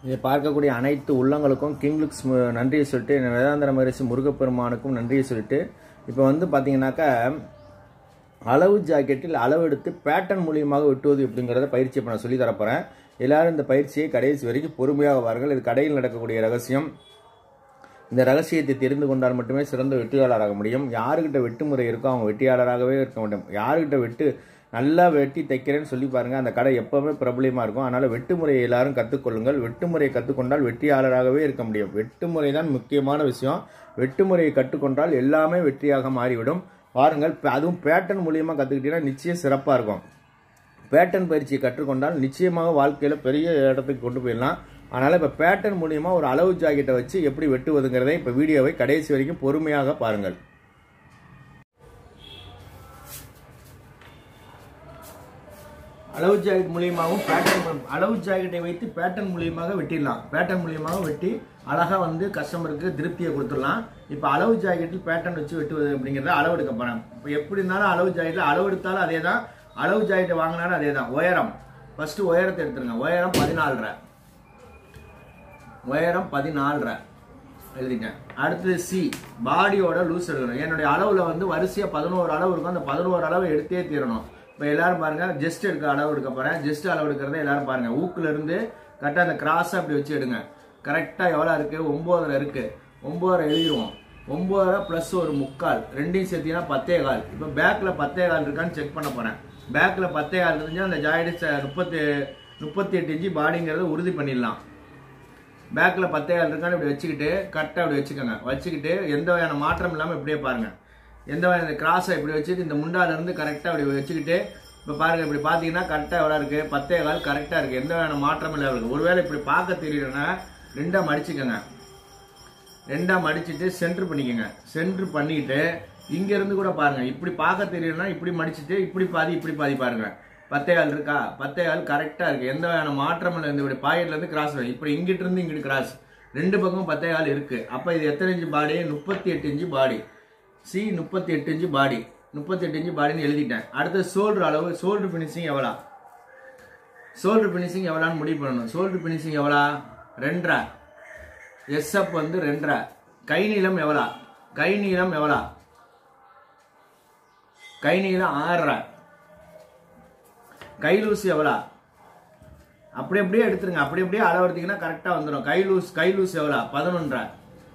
இதை பார்க்கக்கூடிய அனைத்து உள்ளங்களுக்கும் கிங்லுக்ஸ் மு- நன்றியை சொல்லிட்டு வேதாந்திர மகரிஷி முருகப்பெருமானுக்கும் நன்றியை சொல்லிட்டு இப்போ வந்து பார்த்தீங்கன்னாக்கா அளவு ஜாக்கெட்டில் அளவெடுத்து பேட்டர்ன் மூலியமாக வெட்டுவது எப்படிங்கிறத பயிற்சி இப்போ நான் சொல்லி தரப்போகிறேன் எல்லாரும் இந்த பயிற்சியை கடைசி வரைக்கும் பொறுமையாக வார்கள் இது கடையில் நடக்கக்கூடிய ரகசியம் இந்த ரகசியத்தை தெரிந்து கொண்டால் மட்டுமே சிறந்த வெற்றியாளராக முடியும் யாருக்கிட்ட வெட்டு முறை இருக்கோ அவங்க வெற்றியாளராகவே இருக்க முடியும் யாருக்கிட்ட வெட்டு நல்லா வெட்டி தைக்கிறேன்னு சொல்லி பாருங்க அந்த கடை எப்பவுமே பிரபலியமாக இருக்கும் அதனால வெட்டு முறையை எல்லாரும் கற்றுக்கொள்ளுங்கள் வெட்டு முறையை கற்றுக்கொண்டால் வெற்றியாளராகவே இருக்க முடியும் வெட்டு முறை தான் முக்கியமான விஷயம் வெட்டு முறையை கற்றுக்கொண்டால் எல்லாமே வெற்றியாக மாறிவிடும் பாருங்கள் ப- அதுவும் பேட்டர்ன் மூலியமாக கற்றுக்கிட்டீங்கன்னா நிச்சயம் சிறப்பாக இருக்கும் பேட்டர்ன் பயிற்சியை கற்றுக்கொண்டால் நிச்சயமாக வாழ்க்கையில் பெரிய இடத்துக்கு கொண்டு போயிடலாம் அதனால் இப்போ பேட்டர்ன் மூலியமாக ஒரு அளவு ஜாக்கெட்டை வச்சு எப்படி வெட்டுவதுங்கிறதை இப்போ வீடியோவை கடைசி வரைக்கும் பொறுமையாக பாருங்கள் அளவு ஜாக்கெட் மூலியமாகவும் பேட்டர்ன் அளவு ஜாக்கெட்டை வைத்து பேட்டர்ன் மூலியமாக வெட்டிடலாம் பேட்டர்ன் மூலியமாக வெட்டி அழகாக வந்து கஸ்டமருக்கு திருப்தியை கொடுத்துடலாம் இப்போ அளவு ஜாக்கெட்டில் பேட்டர்ன் வச்சு வெட்டுவது அப்படிங்கிறத அளவு எடுக்க போகிறேன் இப்போ எப்படி இருந்தாலும் அளவு ஜாக்கெட்டில் அளவு எடுத்தாலும் அதே தான் அளவு ஜாக்கெட்டை வாங்கினாலும் அதே தான் உயரம் ஃபஸ்ட்டு உயரத்தை எடுத்துருங்க உயரம் பதினாலரை உயரம் பதினாலரை எழுதிட்டேன் அடுத்தது சி பாடியோட லூஸ் எடுக்கணும் என்னுடைய அளவில் வந்து வரிசையாக பதினோரு அளவு இருக்கும் அந்த பதினோரு அளவு எடுத்தே தீரணும் இப்போ எல்லாரும் பாருங்க ஜஸ்ட் எடுக்க அளவு எடுக்க போகிறேன் ஜஸ்ட் அளவு எடுக்கிறத எல்லாரும் பாருங்க ஊக்குல இருந்து கரெக்டாக அந்த கிராஸாக அப்படி வச்சு எடுங்க கரெக்டாக எவ்வளோ இருக்குது ஒம்போதரை இருக்குது ஒம்போதரை எழுதிருவோம் ஒம்போதரை ப்ளஸ் ஒரு முக்கால் ரெண்டையும் சேர்த்தீங்கன்னா பத்தே கால் இப்போ பேக்கில் பத்தே கால் இருக்கான்னு செக் பண்ண போகிறேன் பேக்கில் பத்தே கால் இருந்துச்சு அந்த ஜாயிடு முப்பத்தி முப்பத்தி எட்டு இன்ச்சு பாடிங்கிறத உறுதி பண்ணிடலாம் பேக்கில் பத்தே கால் இருக்கான்னு இப்படி வச்சுக்கிட்டு கரெக்டாக இப்படி வச்சுக்கோங்க வச்சுக்கிட்டு எந்த வகையான மாற்றம் இல்லாமல் இப்படியே பாருங்க எந்த வகையான கிராஸை இப்படி வச்சுட்டு இந்த முண்டால இருந்து கரெக்டாக இப்படி வச்சுக்கிட்டு இப்போ பாருங்க இப்படி பார்த்தீங்கன்னா கரெக்டாக எவ்வளோ இருக்கு பத்தே கால் கரெக்டாக இருக்கு எந்த வகையான மாற்றமும் இல்லை இருக்கு ஒருவேளை இப்படி பார்க்க தெரியலன்னா ரெண்டா மடிச்சுக்கோங்க ரெண்டா மடிச்சிட்டு சென்டர் பண்ணிக்கோங்க சென்டர் பண்ணிட்டு இங்க இருந்து கூட பாருங்க இப்படி பார்க்க தெரியலன்னா இப்படி மடிச்சிட்டு இப்படி பாதி இப்படி பாதி பாருங்க பத்தே கால் இருக்கா பத்தே கால் கரெக்டா இருக்கு எந்த வகையான மாற்றம் இல்லை இந்த இப்படி பாக்கெட்ல இருந்து கிராஸ் இப்படி இங்கிட்டு இருந்து இங்கிட்டு கிராஸ் ரெண்டு பக்கம் பத்தே கால் இருக்கு அப்ப இது எத்தனை இன்ச்சு பாடி முப்பத்தி எட்டு இன்ச்சு பாடி சி முப்பத்தி எட்டு இன்ச்சு பாடி முப்பத்தி எட்டு இன்ச்சு பாடின்னு எழுதிட்டேன் அடுத்து சோல்டர் அளவு சோல்டர் ஃபினிஷிங் எவ்வளோ சோல்டர் ஃபினிஷிங் எவ்வளோன்னு முடிவு பண்ணணும் சோல்டர் ஃபினிஷிங் எவ்வளோ ரெண்டரை எஸ்எப் வந்து ரெண்டரை கை நீளம் எவ்வளோ கை நீளம் எவ்வளோ கை நீளம் ஆறரை கை லூஸ் எவ்வளோ அப்படி அப்படியே எடுத்துருங்க அப்படி அப்படியே அளவு எடுத்தீங்கன்னா கரெக்டாக வந்துடும் கை லூஸ் கை லூஸ் எவ்வளோ பதினொன்றரை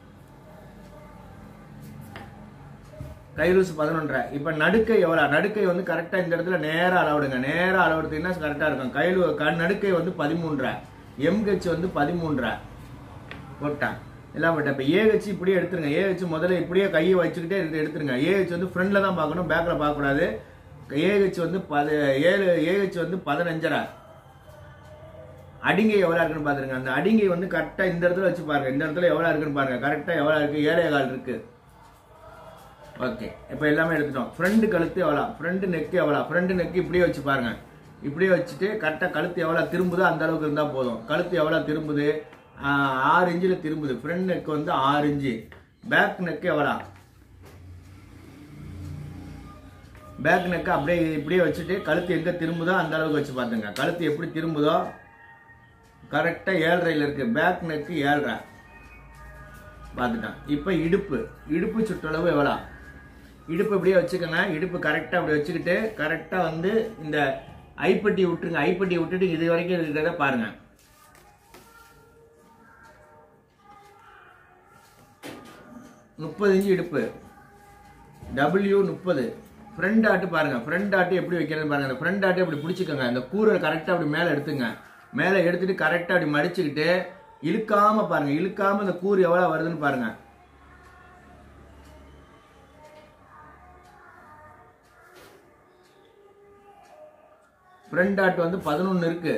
கை லூஸ் பதினொன்றரை இப்போ நடுக்கை எவ்வளோ நடுக்கை வந்து கரெக்டாக இந்த இடத்துல நேராக அளவிடுங்க நேராக அளவெடுத்தீங்கன்னா கரெக்டாக இருக்கும் கை லூ க- நடுக்கை வந்து பதிமூன்றரை எம்ஹெச் வந்து பதிமூன்றரை போட்டேன் எல்லாம் போட்டேன் இப்போ ஏஹெச் இப்படியே எடுத்துருங்க ஏஹெச் முதல்ல இப்படியே கையை வச்சுக்கிட்டே எடுத்து எடுத்துருங்க ஏஹெச் வந்து ஃப்ரண்ட்ல தான் பார்க்கணும் பேக்கில் பார்க்கக்கூடாது ஏஹெச் வந்து பது ஏழு ஏஹெச் வந்து பதினஞ்சரை அடிங்கை எவ்வளோ இருக்குன்னு பார்த்துருங்க அந்த அடிங்கை வந்து கரெக்டாக இந்த இடத்துல வச்சு பாருங்க இந்த இடத்துல எவ்வளோ இருக்குன்னு பாருங்க கரெக்டாக எவ்வளோ இருக்கு ஏழே கால் இருக்கு ஓகே இப்போ எல்லாமே எடுத்துட்டோம் ஃப்ரண்ட் கழுத்து எவ்வளோ ஃப்ரண்ட் நெக் எவ்வளோ ஃப்ரண்ட் நெக் இப்படியே வச்சு பாருங்க இப்படியே வச்சுட்டு கரெக்டாக கழுத்து எவ்வளோ திரும்புதோ அந்த அளவுக்கு இருந்தால் போதும் கழுத்து எவ்வளோ திரும்புது ஆஹ், ஆறு இன்ச்சில் திரும்புது ஃப்ரண்ட் நெக் வந்து ஆறு இன்ச்சு பேக் நெக் எவ்வளோ பேக் நெக் அப்படியே இப்படியே வச்சுட்டு கழுத்து எங்கே திரும்புதோ அந்த அளவுக்கு வச்சு பார்த்துங்க கழுத்து எப்படி திரும்புதோ கரெக்டாக ஏழரையில் இருக்கு பேக் நெக்கு ஏழரை பார்த்துட்டேன் இப்போ இடுப்பு இடுப்பு சுற்றளவு எவ்வளோ இடுப்பு இப்படியே வச்சுக்கோங்க இடுப்பு கரெக்டாக அப்படி வச்சுக்கிட்டு கரெக்டாக வந்து இந்த ஐப்பட்டி விட்டுருங்க ஐப்பட்டி விட்டுட்டு இது வரைக்கும் இருக்கிறத பாருங்க முப்பது இன்ச்சு இடுப்பு டபிள்யூ முப்பது ஃப்ரண்ட் ஆட்டு பாருங்க ஃப்ரண்ட் ஆட்டு எப்படி வைக்கிறது பாருங்க அந்த ஃப்ரண்ட் ஆட்டு இப்படி பிடிச்சிக்கோங்க அந்த கூரை கரெக்டாக அப்படி மேலே எடுத்துங்க மேலே எடுத்துட்டு கரெக்டாக அப்படி மடிச்சுக்கிட்டு இழுக்காம பாருங்க இழுக்காம இந்த கூறு எவ்வளோ வருதுன்னு பாருங்க ஃப்ரண்ட் ஆட் வந்து பதினொன்று இருக்கு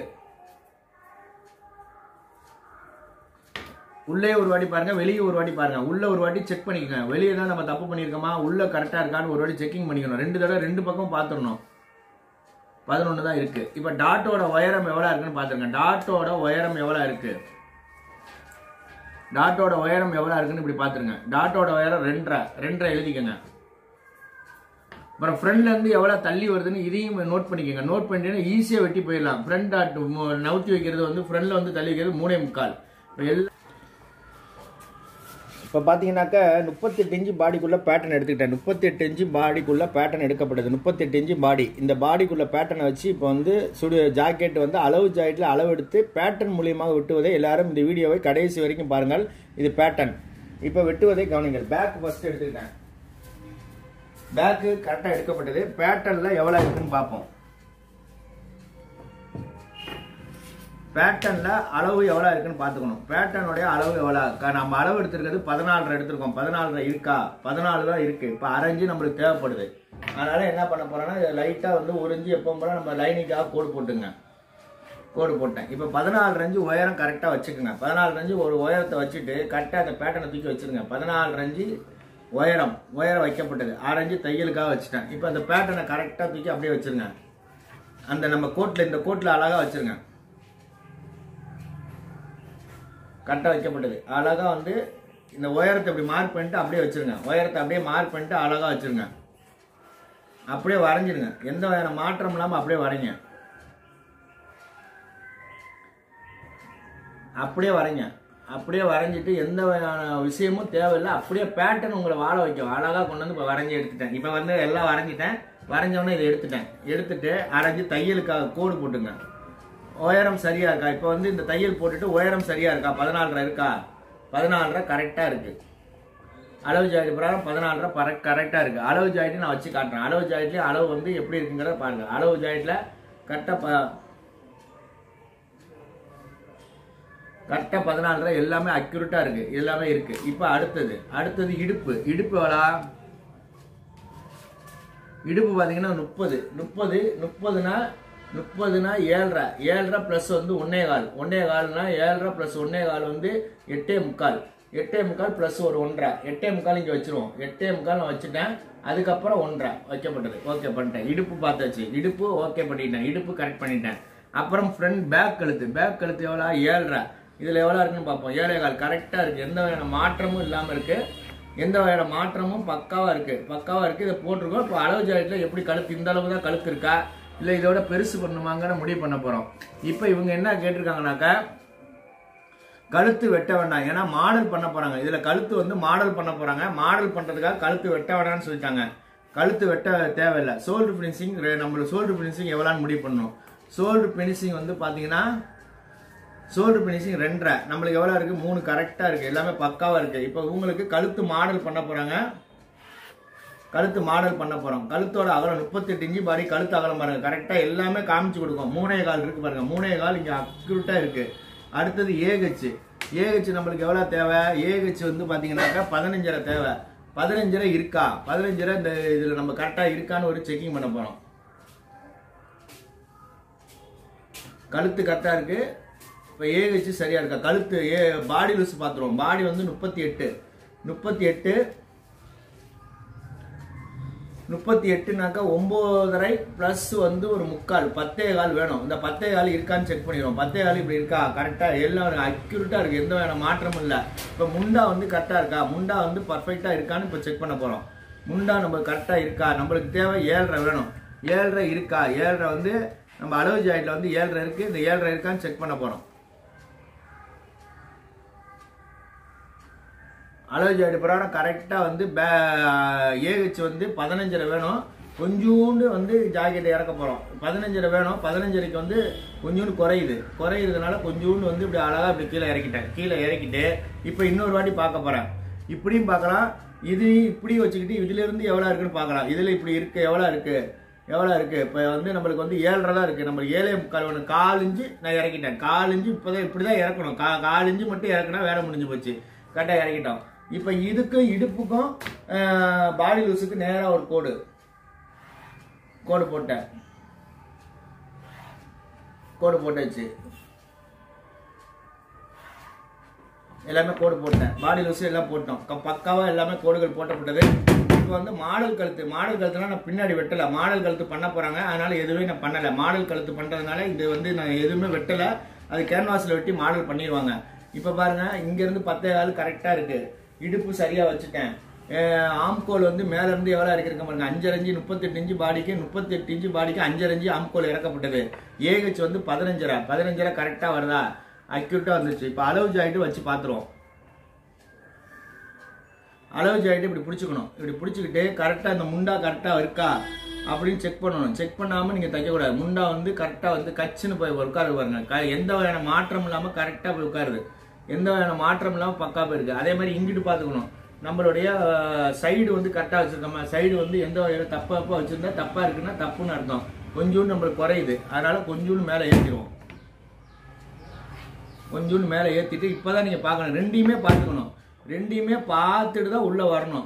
உள்ளே ஒரு வாட்டி பாருங்க வெளியே ஒரு வாட்டி பாருங்க உள்ள ஒரு வாட்டி செக் பண்ணிக்கோங்க வெளியே தான் நம்ம தப்பு பண்ணியிருக்கோமா உள்ள கரெக்டாக இருக்கான்னு ஒரு வாட்டி செக்கிங் பண்ணிக்கணும் ரெண்டு தடவை ரெண்டு பக்கம் பார்த்துடணும் பதினொன்று தான் இருக்கு இப்போ டாட்டோட உயரம் எவ்வளோ இருக்குன்னு பார்த்துருங்க டாட்டோட உயரம் எவ்வளோ இருக்கு டாட்டோட உயரம் எவ்வளோ இருக்குன்னு இப்படி பார்த்துருங்க டாட்டோட உயரம் ரெண்டரை ரெண்டரை எழுதிக்கங்க அப்புறம் ஃப்ரண்ட்ல இருந்து எவ்வளவு தள்ளி வருதுன்னு இதையும் நோட் பண்ணிக்கோங்க நோட் பண்ணிட்டீங்கன்னா ஈஸியா வெட்டி போயிடலாம் ஃப்ரண்ட் டாட் நவுத்தி வைக்கிறது வந்து ஃப்ரண்ட்ல வந்து தள்ளி வைக்கிறது மூணே முக்கால் இப்போ எல்லா இப்போ பார்த்தீங்கன்னாக்கா முப்பத்தெட்டு இன்ச்சு பாடிக்குள்ள பேட்டர்ன் எடுத்துக்கிட்டேன் முப்பத்தெட்டு இன்ச்சு பாடிக்குள்ள பேட்டர்ன் எடுக்கப்பட்டது முப்பத்தெட்டு இன்ச்சு பாடி இந்த பாடிக்குள்ள பேட்டர்னை வச்சு இப்போ வந்து சுடு ஜாக்கெட் வந்து அளவு ஜாக்கெட்டில் அளவு எடுத்து பேட்டர்ன் மூலியமாக வெட்டுவதை எல்லாரும் இந்த வீடியோவை கடைசி வரைக்கும் பாருங்கள் இது பேட்டர்ன் இப்போ வெட்டுவதை கவனிங்கள் பேக் ஃபர்ஸ்ட் எடுத்துக்கிட்டேன் பேக்கு கரெக்டாக எடுக்கப்பட்டது பேட்டர்னில் எவ்வளோ இருக்குன்னு பார்ப்போம் பேட்டர்னில் அளவு எவ்வளோ இருக்குன்னு பார்த்துக்கணும் பேட்டர்னுடைய அளவு எவ்வளோ க- நம்ம அளவு எடுத்திருக்கிறது பதினாலரை எடுத்திருக்கோம் பதினாலரை இருக்கா பதினாலு தான் இருக்கு இப்போ அரைஞ்சு நம்மளுக்கு தேவைப்படுது அதனால என்ன பண்ண போறோம்னா லைட்டாக வந்து ஒரு இஞ்சி எப்போ போல நம்ம லைனிங்காக கோடு போட்டுங்க கோடு போட்டேன் இப்போ பதினாலு ரஞ்சு உயரம் கரெக்டாக வச்சுக்கோங்க பதினாலு ரஞ்சு ஒரு உயரத்தை வச்சுட்டு கரெக்டாக அந்த பேட்டர்னை தூக்கி வச்சிருங்க பதினாலு ரஞ்சு உயரம் உயரம் வைக்கப்பட்டது ஆரஞ்சு தையலுக்காக வச்சுட்டேன் இப்போ அந்த பேட்டர்னை கரெக்டாக தூக்கி அப்படியே வச்சிருங்க அந்த நம்ம கோட்டில் இந்த கோட்டில் அழகாக வச்சிருங்க கரெக்டாக வைக்கப்பட்டது அழகா வந்து இந்த உயரத்தை இப்படி மார்க் பண்ணிட்டு அப்படியே வச்சிருங்க உயரத்தை அப்படியே மார்க் பண்ணிட்டு அழகா வச்சிருங்க அப்படியே வரைஞ்சிருங்க எந்த வகையான மாற்றம் இல்லாமல் அப்படியே வரைங்க அப்படியே வரைங்க அப்படியே வரைஞ்சிட்டு எந்த வகையான விஷயமும் தேவையில்லை அப்படியே பேட்டர்ன் உங்களை வாழ வைக்கும் அழகாக கொண்டு வந்து இப்போ வரைஞ்சி எடுத்துட்டேன் இப்போ வந்து எல்லாம் வரைஞ்சிட்டேன் வரைஞ்சோடனே இதை எடுத்துட்டேன் எடுத்துட்டு அரைஞ்சு தையலுக்காக கோடு போட்டுங்க உயரம் சரியா இருக்கா இப்போ வந்து இந்த தையல் போட்டுட்டு உயரம் சரியா இருக்கா பதினாலரை இருக்கா பதினாலரை கரெக்டாக இருக்கு அளவு ஜாயிட் பிரகாரம் பதினாலரை பர கரெக்டாக இருக்கு அளவு ஜாயிட்டு நான் வச்சு காட்டுறேன் அளவு ஜாயிட்லேயும் அளவு வந்து எப்படி இருக்குங்கிறத பாருங்க அளவு ஜாயிட்ல கரெக்டாக ப கரெக்டாக பதினாலரை எல்லாமே அக்யூரேட்டாக இருக்கு எல்லாமே இருக்கு இப்போ அடுத்தது அடுத்தது இடுப்பு இடுப்பு எவ்வளோ இடுப்பு பார்த்தீங்கன்னா முப்பது முப்பது முப்பதுனா முப்பதுனா ஏழரை ஏழரை ப்ளஸ் வந்து ஒன்னே கால் ஒன்னே கால்னா ஏழரை ப்ளஸ் ஒன்னே கால் வந்து எட்டே முக்கால் எட்டே முக்கால் ப்ளஸ் ஒரு ஒன்றரை எட்டே முக்கால் இங்கே வச்சிருவோம் எட்டே முக்கால் நான் வச்சுட்டேன் அதுக்கப்புறம் ஒன்றரை வைக்கப்பட்டது ஓகே பண்ணிட்டேன் இடுப்பு பார்த்தாச்சு இடுப்பு ஓகே பண்ணிட்டேன் இடுப்பு கரெக்ட் பண்ணிட்டேன் அப்புறம் ஃப்ரண்ட் பேக் கழுத்து பேக் கழுத்து எவ்வளோ ஏழரை இதில் எவ்வளோ இருக்குன்னு பார்ப்போம் ஏழே கால் கரெக்டாக இருக்குது எந்த வகையான மாற்றமும் இல்லாமல் இருக்குது எந்த வகையான மாற்றமும் பக்காவா இருக்கு பக்காவா இருக்கு இதை போட்டிருக்கோம் இப்போ அளவு ஜாக்கெட்ல எப்படி கழுத்து இந்த அளவு தான் கழுத்து இருக்கா இல்லை இதோட பெருசு பண்ணுமாங்கன்னு முடிவு பண்ண போறோம் இப்போ இவங்க என்ன கேட்டிருக்காங்கனாக்கா கழுத்து வெட்ட வேண்டாம் ஏன்னா மாடல் பண்ண போறாங்க இதுல கழுத்து வந்து மாடல் பண்ண போறாங்க மாடல் பண்றதுக்காக கழுத்து வெட்ட வேண்டாம்னு சொல்லிட்டாங்க கழுத்து வெட்ட தேவையில்லை சோல்டர் ஃபினிஷிங் நம்மளுக்கு சோல்டர் ஃபினிஷிங் எவ்வளோன்னு முடிவு பண்ணணும் சோல்டர் ஃபினிஷிங் வந்து பாத்தீங்கன்னா சோல்டர் ஃபினிஷிங் ரெண்டரை நம்மளுக்கு எவ்வளோ இருக்கு மூணு கரெக்டாக இருக்கு எல்லாமே பக்காவா இருக்கு இப்போ உங்களுக்கு கழுத்து மாடல் பண்ண போறாங்க கழுத்து மாடல் பண்ண போறோம் கழுத்தோட அகலம் முப்பத்தெட்டு இன்ச்சு பாடி கழுத்து அகலம் பாருங்க கரெக்டா எல்லாமே காமிச்சு கொடுக்கும் மூணே கால் இருக்கு பாருங்க மூணே கால் இங்க அக்யூரேட்டா இருக்கு அடுத்தது ஏகச்சு ஏகச்சு நம்மளுக்கு எவ்வளவு தேவை ஏகச்சு வந்து பாத்தீங்கன்னாக்கா பதினஞ்சரை தேவை பதினஞ்சரை இருக்கா பதினஞ்சரை இந்த இதுல நம்ம கரெக்டா இருக்கான்னு ஒரு செக்கிங் பண்ண போறோம் கழுத்து கரெக்டா இருக்கு இப்போ ஏகச்சு சரியா இருக்கா கழுத்து ஏ பாடி லூஸ் பார்த்துருவோம் பாடி வந்து முப்பத்தி எட்டு முப்பத்தி எட்டு முப்பத்தி எட்டுனாக்கா ஒன்பதரை ப்ளஸ் வந்து ஒரு முக்கால் பத்தே கால் வேணும் இந்த பத்தே கால் இருக்கான்னு செக் பண்ணிடுவோம் பத்தே கால் இப்படி இருக்கா கரெக்டாக எல்லாம் அக்யூரேட்டாக இருக்குது எந்த வேணும் மாற்றமும் இல்லை இப்போ முண்டா வந்து கரெக்டாக இருக்கா முண்டா வந்து பர்ஃபெக்டாக இருக்கான்னு இப்போ செக் பண்ண போகிறோம் முண்டா நம்ம கரெக்டாக இருக்கா நம்மளுக்கு தேவை ஏழரை வேணும் ஏழரை இருக்கா ஏழரை வந்து நம்ம அளவு ஜாயிட்டில் வந்து ஏழரை இருக்குது இந்த ஏழரை இருக்கான்னு செக் பண்ண போகிறோம் அளவு ஜாடி பிரகாரம் கரெக்டாக வந்து பே ஏஹெச் வந்து பதினஞ்சரை வேணும் கொஞ்சூண்டு வந்து ஜாக்கெட் இறக்க போகிறோம் பதினஞ்சரை வேணும் பதினஞ்சரைக்கு வந்து கொஞ்சோண்டு குறையுது குறையிறதுனால கொஞ்சோண்டு வந்து இப்படி அழகாக இப்படி கீழே இறக்கிட்டேன் கீழே இறக்கிட்டு இப்போ இன்னொரு வாட்டி பார்க்க போகிறேன் இப்படியும் பார்க்கலாம் இது இப்படி வச்சுக்கிட்டு இதுல இருந்து எவ்வளோ இருக்குன்னு பார்க்கலாம் இதில் இப்படி இருக்கு எவ்வளோ இருக்கு எவ்வளோ இருக்கு இப்போ வந்து நம்மளுக்கு வந்து ஏழரை தான் இருக்கு நம்ம ஏழே முக்கால் ஒன்று கால் இஞ்சு நான் இறக்கிட்டேன் கால் இஞ்சு இப்போதான் இப்படி தான் இறக்கணும் கா கால் இஞ்சு மட்டும் இறக்குனா வேலை முடிஞ்சு போச்சு கரெக்டாக இறக்கிட்டோம் இப்போ இதுக்கும் இடுப்புக்கும் பாடி லூஸுக்கு நேராக ஒரு கோடு கோடு போட்டேன் கோடு போட்டாச்சு எல்லாமே கோடு போட்டேன் பாடி லூஸ் எல்லாம் போட்டோம் க- பக்காவா எல்லாமே கோடுகள் போட்டப்பட்டது இப்போ வந்து மாடல் கழுத்து மாடல் கழுத்துலாம் நான் பின்னாடி வெட்டல மாடல் கழுத்து பண்ண போறாங்க அதனால எதுவுமே நான் பண்ணல மாடல் கழுத்து பண்றதுனால இது வந்து நான் எதுவுமே வெட்டல அது கேன்வாஸ்ல வெட்டி மாடல் பண்ணிடுவாங்க இப்போ பாருங்க இங்க இருந்து பத்தே கால் கரெக்டா இருக்கு இடுப்பு சரியா வச்சுட்டேன் ஆம்கோல் வந்து மேல இருந்து எவ்வளவு இறக்கிருக்க பாருங்க அஞ்சரை இன்ச்சு முப்பத்தெட்டு இன்ச்சு பாடிக்கு முப்பத்தெட்டு இன்ச்சு பாடிக்கு அஞ்சரை இன்ச்சு ஆம்கோல் இறக்கப்பட்டது ஏஹெச் வந்து பதினஞ்சரை பதினஞ்சரை கரெக்டா வருதா அக்யூட்டா வந்துச்சு இப்போ அளவு ஜாயிட்டு வச்சு பார்த்துருவோம் அளவு ஜாயிட்டு இப்படி பிடிச்சிக்கணும் இப்படி பிடிச்சிக்கிட்டு கரெக்டாக இந்த முண்டா கரெக்டாக இருக்கா அப்படின்னு செக் பண்ணணும் செக் பண்ணாமல் நீங்கள் தைக்கக்கூடாது முண்டா வந்து கரெக்டாக வந்து கச்சுன்னு போய் உட்காரு பாருங்க க எந்த வகையான மாற்றம் இல்லாமல் கரெக்டாக போய் உட்காருது எந்த வகையான மாற்றம் இல்லாமல் பக்கா போயிருக்கு அதே மாதிரி இங்கிட்டு பார்த்துக்கணும் நம்மளுடைய சைடு வந்து கரெக்டாக வச்சிருக்கோமா சைடு வந்து எந்த வகையில் தப்பா தப்பா வச்சிருந்தா தப்பா இருக்குன்னா தப்புன்னு அர்த்தம் கொஞ்சோண்டு நம்மளுக்கு குறையுது அதனால கொஞ்சோண்டு மேலே ஏற்றிடுவோம் கொஞ்சோண்டு மேலே ஏற்றிட்டு இப்போ தான் நீங்கள் பார்க்கணும் ரெண்டையுமே பார்த்துக்கணும் ரெண்டையுமே பார்த்துட்டு தான் உள்ளே வரணும்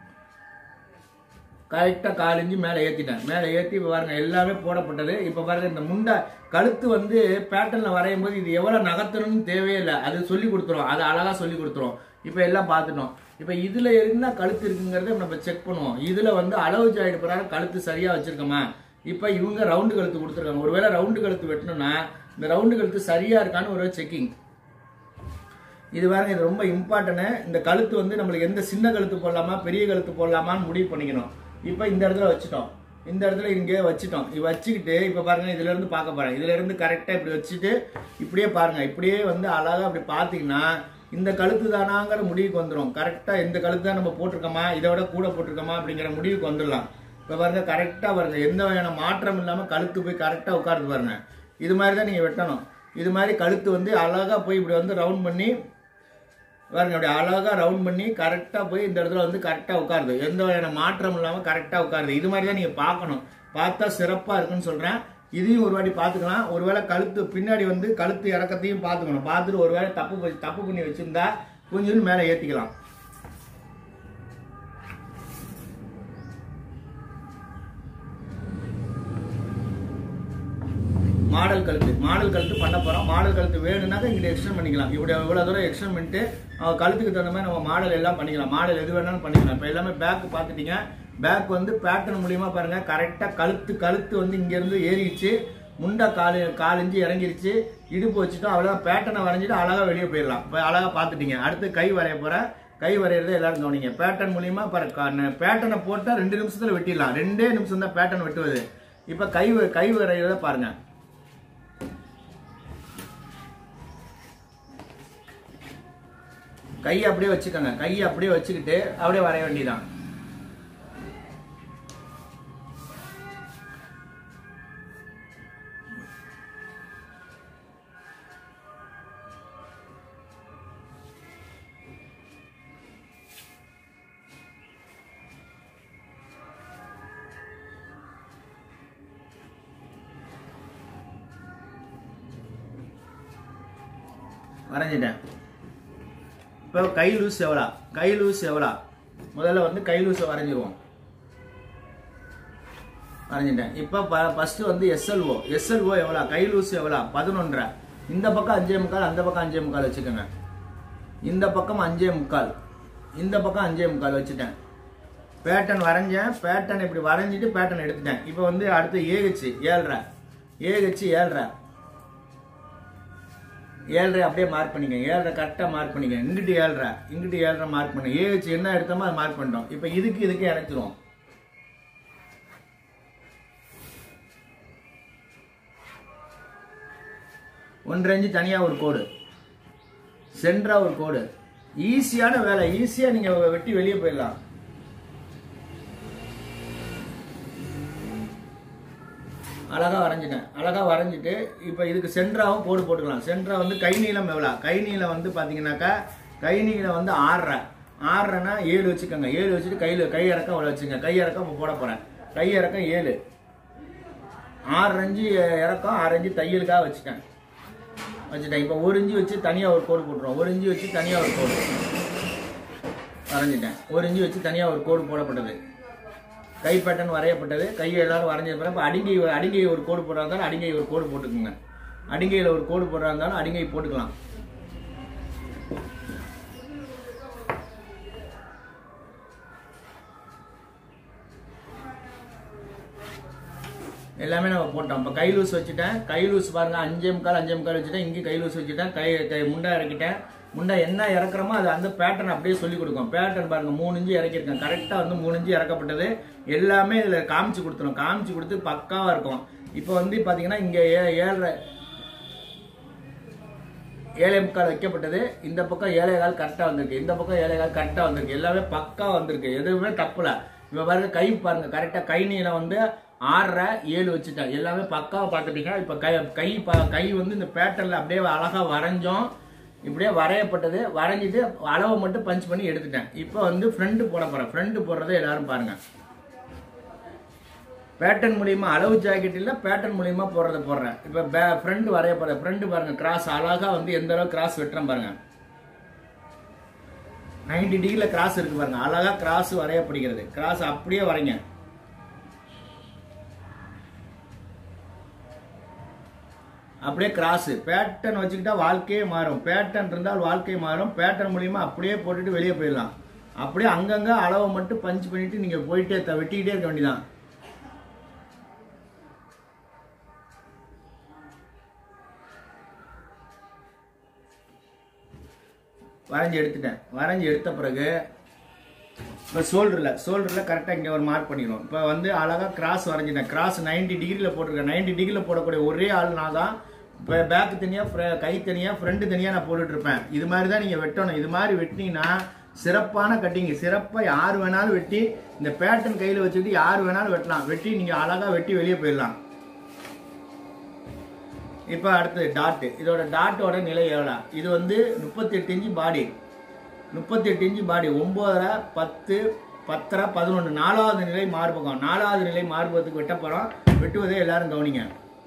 கரெக்டாக காலிஞ்சு மேலே ஏற்றிட்டேன் மேலே ஏற்றி இப்போ பாருங்க எல்லாமே போடப்பட்டது இப்போ பாருங்க இந்த முண்டை கழுத்து வந்து பேட்டர்னில் வரையும் போது இது எவ்வளோ நகர்த்தணும்னு தேவையே இல்லை அது சொல்லி கொடுத்துரும் அது அழகாக சொல்லி கொடுத்துரும் இப்போ எல்லாம் பார்த்துட்டோம் இப்போ இதில் இருந்தால் கழுத்து இருக்குங்கிறத நம்ம செக் பண்ணுவோம் இதில் வந்து அளவு ஜாயிடு பிரகாரம் கழுத்து சரியாக வச்சுருக்கோமா இப்போ இவங்க ரவுண்டு கழுத்து கொடுத்துருக்காங்க ஒருவேளை ரவுண்டு கழுத்து வெட்டணும்னா இந்த ரவுண்டு கழுத்து சரியாக இருக்கான்னு ஒரு செக்கிங் இது பாருங்க இது ரொம்ப இம்பார்ட்டன்ட் இந்த கழுத்து வந்து நம்மளுக்கு எந்த சின்ன கழுத்து போடலாமா பெரிய கழுத்து போடலாமான்னு முடிவு பண்ணிக்கணும் இப்போ இந்த இடத்துல வச்சுட்டோம் இந்த இடத்துல இங்கே வச்சுட்டோம் இது வச்சுக்கிட்டு இப்போ பாருங்க இதுல இருந்து பார்க்க போறேன் இதுல இருந்து கரெக்டாக இப்படி வச்சுட்டு இப்படியே பாருங்க இப்படியே வந்து அழகா அப்படி பார்த்தீங்கன்னா இந்த கழுத்து தானாங்கிற முடிவுக்கு வந்துடும் கரெக்டாக இந்த கழுத்து தான் நம்ம போட்டிருக்கோமா இதை விட கூட போட்டிருக்கோமா அப்படிங்கிற முடிவுக்கு வந்துடலாம் இப்போ பாருங்க கரெக்டாக பாருங்க எந்த வகையான மாற்றம் இல்லாமல் கழுத்து போய் கரெக்டாக உட்காருது பாருங்க இது மாதிரி தான் நீங்கள் வெட்டணும் இது மாதிரி கழுத்து வந்து அழகா போய் இப்படி வந்து ரவுண்ட் பண்ணி பாருங்க அப்படி அழகா ரவுண்ட் பண்ணி கரெக்டாக போய் இந்த இடத்துல வந்து கரெக்டாக உட்காருது எந்த வகையான மாற்றம் இல்லாமல் கரெக்டாக உட்காருது இது மாதிரி தான் நீங்கள் பார்க்கணும் பார்த்தா சிறப்பாக இருக்குன்னு சொல்கிறேன் இதையும் ஒரு வாட்டி பார்த்துக்கலாம் ஒருவேளை கழுத்து பின்னாடி வந்து கழுத்து இறக்கத்தையும் பார்த்துக்கணும் பார்த்துட்டு ஒருவேளை தப்பு பண்ணி- தப்பு பண்ணி வச்சிருந்தா கொஞ்சம் மேலே ஏற்றிக்கலாம் மாடல் கழுத்து மாடல் கழுத்து பண்ண போறோம் மாடல் கழுத்து வேணும்னாக்க இங்கிட்ட எக்ஸ்டெண்ட் பண்ணிக்கலாம் இப்படி இவ்வளவு தூரம் எக்ஸ்டெண்ட் பண்ணிட்டு அவ கழுத்துக்கு தகுந்த மாதிரி நம்ம மாடல் எல்லாம் பண்ணிக்கலாம் மாடல் எது வேணாலும் பண்ணிக்கலாம் இப்போ எல்லாமே பேக் பார்த்துட்டீங்க பேக் வந்து பேட்டர்ன் மூலியமா பாருங்க கரெக்டா கழுத்து கழுத்து வந்து இங்க இருந்து ஏறிடுச்சு முண்டை காலு காலிஞ்சு இறங்கிருச்சு இடுப்பு வச்சுட்டோம் அவ்வளோதான் பேட்டர்னை வரைஞ்சிட்டு அழகா வெளியே போயிடலாம் இப்போ அழகா பார்த்துட்டீங்க அடுத்து கை வரைய போறேன் கை வரைகிறத எல்லாரும் கவனிங்க பேட்டர்ன் மூலியமா பேட்டர்னை போட்டா ரெண்டு நிமிஷத்துல வெட்டிடலாம் ரெண்டே நிமிஷம் தான் பேட்டர்ன் வெட்டுவது இப்போ கை வ- கை வரைகிறத பாருங்க கையை அப்படியே வச்சுக்கோங்க கையை அப்படியே வச்சுக்கிட்டு அப்படியே வரைய வேண்டியதான் வரைஞ்சிட்டேன் இப்போ கை லூஸ் எவ்வளோ கை லூஸ் எவ்வளோ முதல்ல வந்து கை லூஸை வரைஞ்சிருவோம் வரைஞ்சிட்டேன் இப்போ ஃபர்ஸ்ட் வந்து எஸ்எல்ஓ எஸ்எல்ஓ எவ்வளோ கை லூஸ் எவ்வளோ பதினொன்றரை இந்த பக்கம் அஞ்சே முக்கால் அந்த பக்கம் அஞ்சே முக்கால் வச்சுக்கோங்க இந்த பக்கம் அஞ்சே முக்கால் இந்த பக்கம் அஞ்சே முக்கால் வச்சுட்டேன் பேட்டர்ன் வரைஞ்சேன் பேட்டர்ன் இப்படி வரைஞ்சிட்டு பேட்டர்ன் எடுத்துட்டேன் இப்போ வந்து அடுத்து ஏஹெச் ஏழ்ரை ஏஹெச் ஏழ்ரை ஏழரை அப்படியே மார்க் பண்ணிக்க ஏழரை கரெக்டாக மார்க் பண்ணிக்க இங்கிட்டு ஏழரை இங்கிட்டு ஏழரை மார்க் பண்ணி ஏஹெச் என்ன எடுத்தோமோ அதை மார்க் பண்ணிட்டோம் இப்போ இதுக்கு இதுக்கு இணைச்சிருவோம் ஒன்றரை இன்ச்சு தனியாக ஒரு கோடு சென்டரா ஒரு கோடு ஈஸியான வேலை ஈஸியாக நீங்கள் வெட்டி வெளியே போயிடலாம் அழகா வரைஞ்சிட்டேன் அழகா வரைஞ்சிட்டு இப்போ இதுக்கு சென்டராகவும் கோடு போட்டுக்கலாம் சென்டரா வந்து கை நீளம் எவ்வளோ கை நீளம் வந்து பார்த்தீங்கன்னாக்கா கை நீளம் வந்து ஆறரை ஆறரைனா ஏழு வச்சுக்கோங்க ஏழு வச்சுட்டு கையில் கை இறக்கம் அவ்வளோ வச்சுங்க கை இறக்கம் இப்போ போட போகிறேன் கை இறக்கம் ஏழு ஆறு அஞ்சு இறக்கம் ஆறு அஞ்சு தையலுக்காக வச்சுட்டேன் வச்சுட்டேன் இப்போ ஒரு இஞ்சி வச்சு தனியாக ஒரு கோடு போட்டுருவோம் ஒரு இஞ்சி வச்சு தனியாக ஒரு கோடு வரைஞ்சிட்டேன் ஒரு இஞ்சி வச்சு தனியாக ஒரு கோடு போடப்பட்டது கை பேட்டர்ன் வரையப்பட்டது கையை எல்லாரும் வரைஞ்ச பிறகு இப்போ அடிங்கை அடிங்கை ஒரு கோடு போடுறா இருந்தாலும் அடிங்கை ஒரு கோடு போட்டுக்குங்க அடிங்கையில் ஒரு கோடு போடுறா இருந்தாலும் அடிங்கை போட்டுக்கலாம் எல்லாமே நம்ம போட்டோம் இப்போ கை லூஸ் வச்சுட்டேன் கை லூஸ் பாருங்க அஞ்சே முக்கால் அஞ்சே முக்கால் வச்சுட்டேன் இங்கே கை லூஸ் வச்சுட்டேன் கை கை முண்டா இறக்கிட்டேன் முண்டை என்ன இறக்குறோமோ அது அந்த பேட்டர்ன் அப்படியே சொல்லி கொடுக்கும் பேட்டர்ன் பாருங்க மூணு இன்ச்சு இறக்கிருக்கேன் கரெக்டாக வந்து மூணு இன்ச்சு இறக்கப்பட்டது எல்லாமே இதில் காமிச்சு கொடுத்துரும் காமிச்சு கொடுத்து பக்காவாக இருக்கும் இப்போ வந்து பார்த்தீங்கன்னா இங்கே ஏ ஏழரை ஏழை முக்கால் வைக்கப்பட்டது இந்த பக்கம் ஏழை கால் கரெக்டாக வந்திருக்கு இந்த பக்கம் ஏழை கால் கரெக்டாக வந்திருக்கு எல்லாமே பக்கா வந்திருக்கு எதுவுமே தப்புல இப்போ பாருங்க கை பாருங்க கரெக்டாக கை நீளம் வந்து ஆறரை ஏழு வச்சுட்டேன் எல்லாமே பக்காவை பார்த்துட்டீங்க இப்போ கை கை ப- கை வந்து இந்த பேட்டர்ல அப்படியே அழகா வரைஞ்சோம் இப்படியே வரையப்பட்டது வரைஞ்சிட்டு அளவை மட்டும் பஞ்ச் பண்ணி எடுத்துட்டேன் இப்போ வந்து ஃப்ரண்ட் போட போறேன் ஃப்ரண்ட் போடுறதை எல்லாரும் பாருங்க பேட்டர்ன் மூலியமா அளவு ஜாக்கெட் இல்ல பேட்டர்ன் மூலியமா போடுறத போடுறேன் இப்போ ஃப்ரண்ட் வரைய போறேன் ஃப்ரண்ட் பாருங்க கிராஸ் அழகா வந்து எந்த அளவுக்கு கிராஸ் வெட்டுறேன் பாருங்க 90 டிகிரில கிராஸ் இருக்கு பாருங்க அழகா கிராஸ் வரையப்படுகிறது கிராஸ் அப்படியே வரைங்க அப்படியே கிராஸ் பேட்டர்ன் வச்சுக்கிட்டா வாழ்க்கையே மாறும் பேட்டர்ன் இருந்தால் வாழ்க்கை மாறும் பேட்டர்ன் மூலியமா அப்படியே போட்டுட்டு வெளியே போயிடலாம் அப்படியே அங்கங்க அளவை மட்டும் பஞ்ச் பண்ணிட்டு நீங்க போயிட்டே த- வெட்டிக்கிட்டே இருக்க வேண்டியதான் வரைஞ்சி எடுத்துட்டேன் வரைஞ்சி எடுத்த பிறகு இப்போ ஷோல்டரில் ஷோல்டரில் கரெக்டாக இங்கே ஒரு மார்க் பண்ணிடுவோம் இப்போ வந்து அழகாக கிராஸ் வரைஞ்சிட்டேன் கிராஸ் 90 டிகிரியில் போட்டிருக்கேன் 90 டிகிரியில் போடக்கூடிய ஒரே ஆள் நான் தான் இப்போ பேக் தனியாக கை தனியாக ஃப்ரண்ட் தனியாக நான் போட்டுட்டு இருப்பேன் இது மாதிரி தான் நீங்கள் வெட்டணும் இது மாதிரி வெட்டினீங்கன்னா சிறப்பான கட்டிங் சிறப்பாக யார் வேணாலும் வெட்டி இந்த பேட்டர்ன் கையில் வச்சுக்கிட்டு யார் வேணாலும் வெட்டலாம் வெட்டி நீங்கள் அழகாக வெட்டி வெளியே போயிடலாம் இப்போ அடுத்து டாட் இதோட டாட்டோட நிலை எவ்வளோ இது வந்து முப்பத்தெட்டு இன்ச்சு பாடி முப்பத்தெட்டு இன்ச்சு பாடி ஒம்போதரை பத்து பத்தரை பதினொன்று நாலாவது நிலை மார்பகம் நாலாவது நிலை மார்பகத்துக்கு வெட்ட போகிறோம் வெட்டுவதை எல்லாரும் கவனிங்க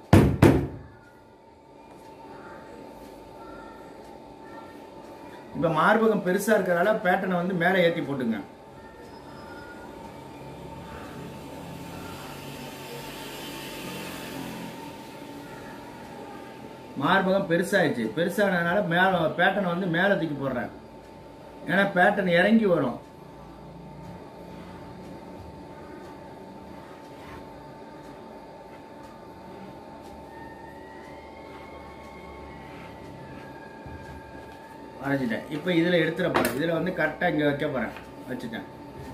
இப்போ மார்பகம் பெருசாக இருக்கிறதால பேட்டர்னை வந்து மேலே ஏற்றி போட்டுங்க மார்பகம் பெருசாயிடுச்சு பெருசானதுனால மேல பேட்டர்ன் வந்து மேலே தூக்கி போடுறேன் ஏன்னா பேட்டர்ன் இறங்கி வரும் வரைஞ்சிட்டேன் இப்போ இதில் எடுத்துட போகிறேன் இதில் வந்து கரெக்டாக இங்கே வைக்க போகிறேன் வச்சுட்டேன்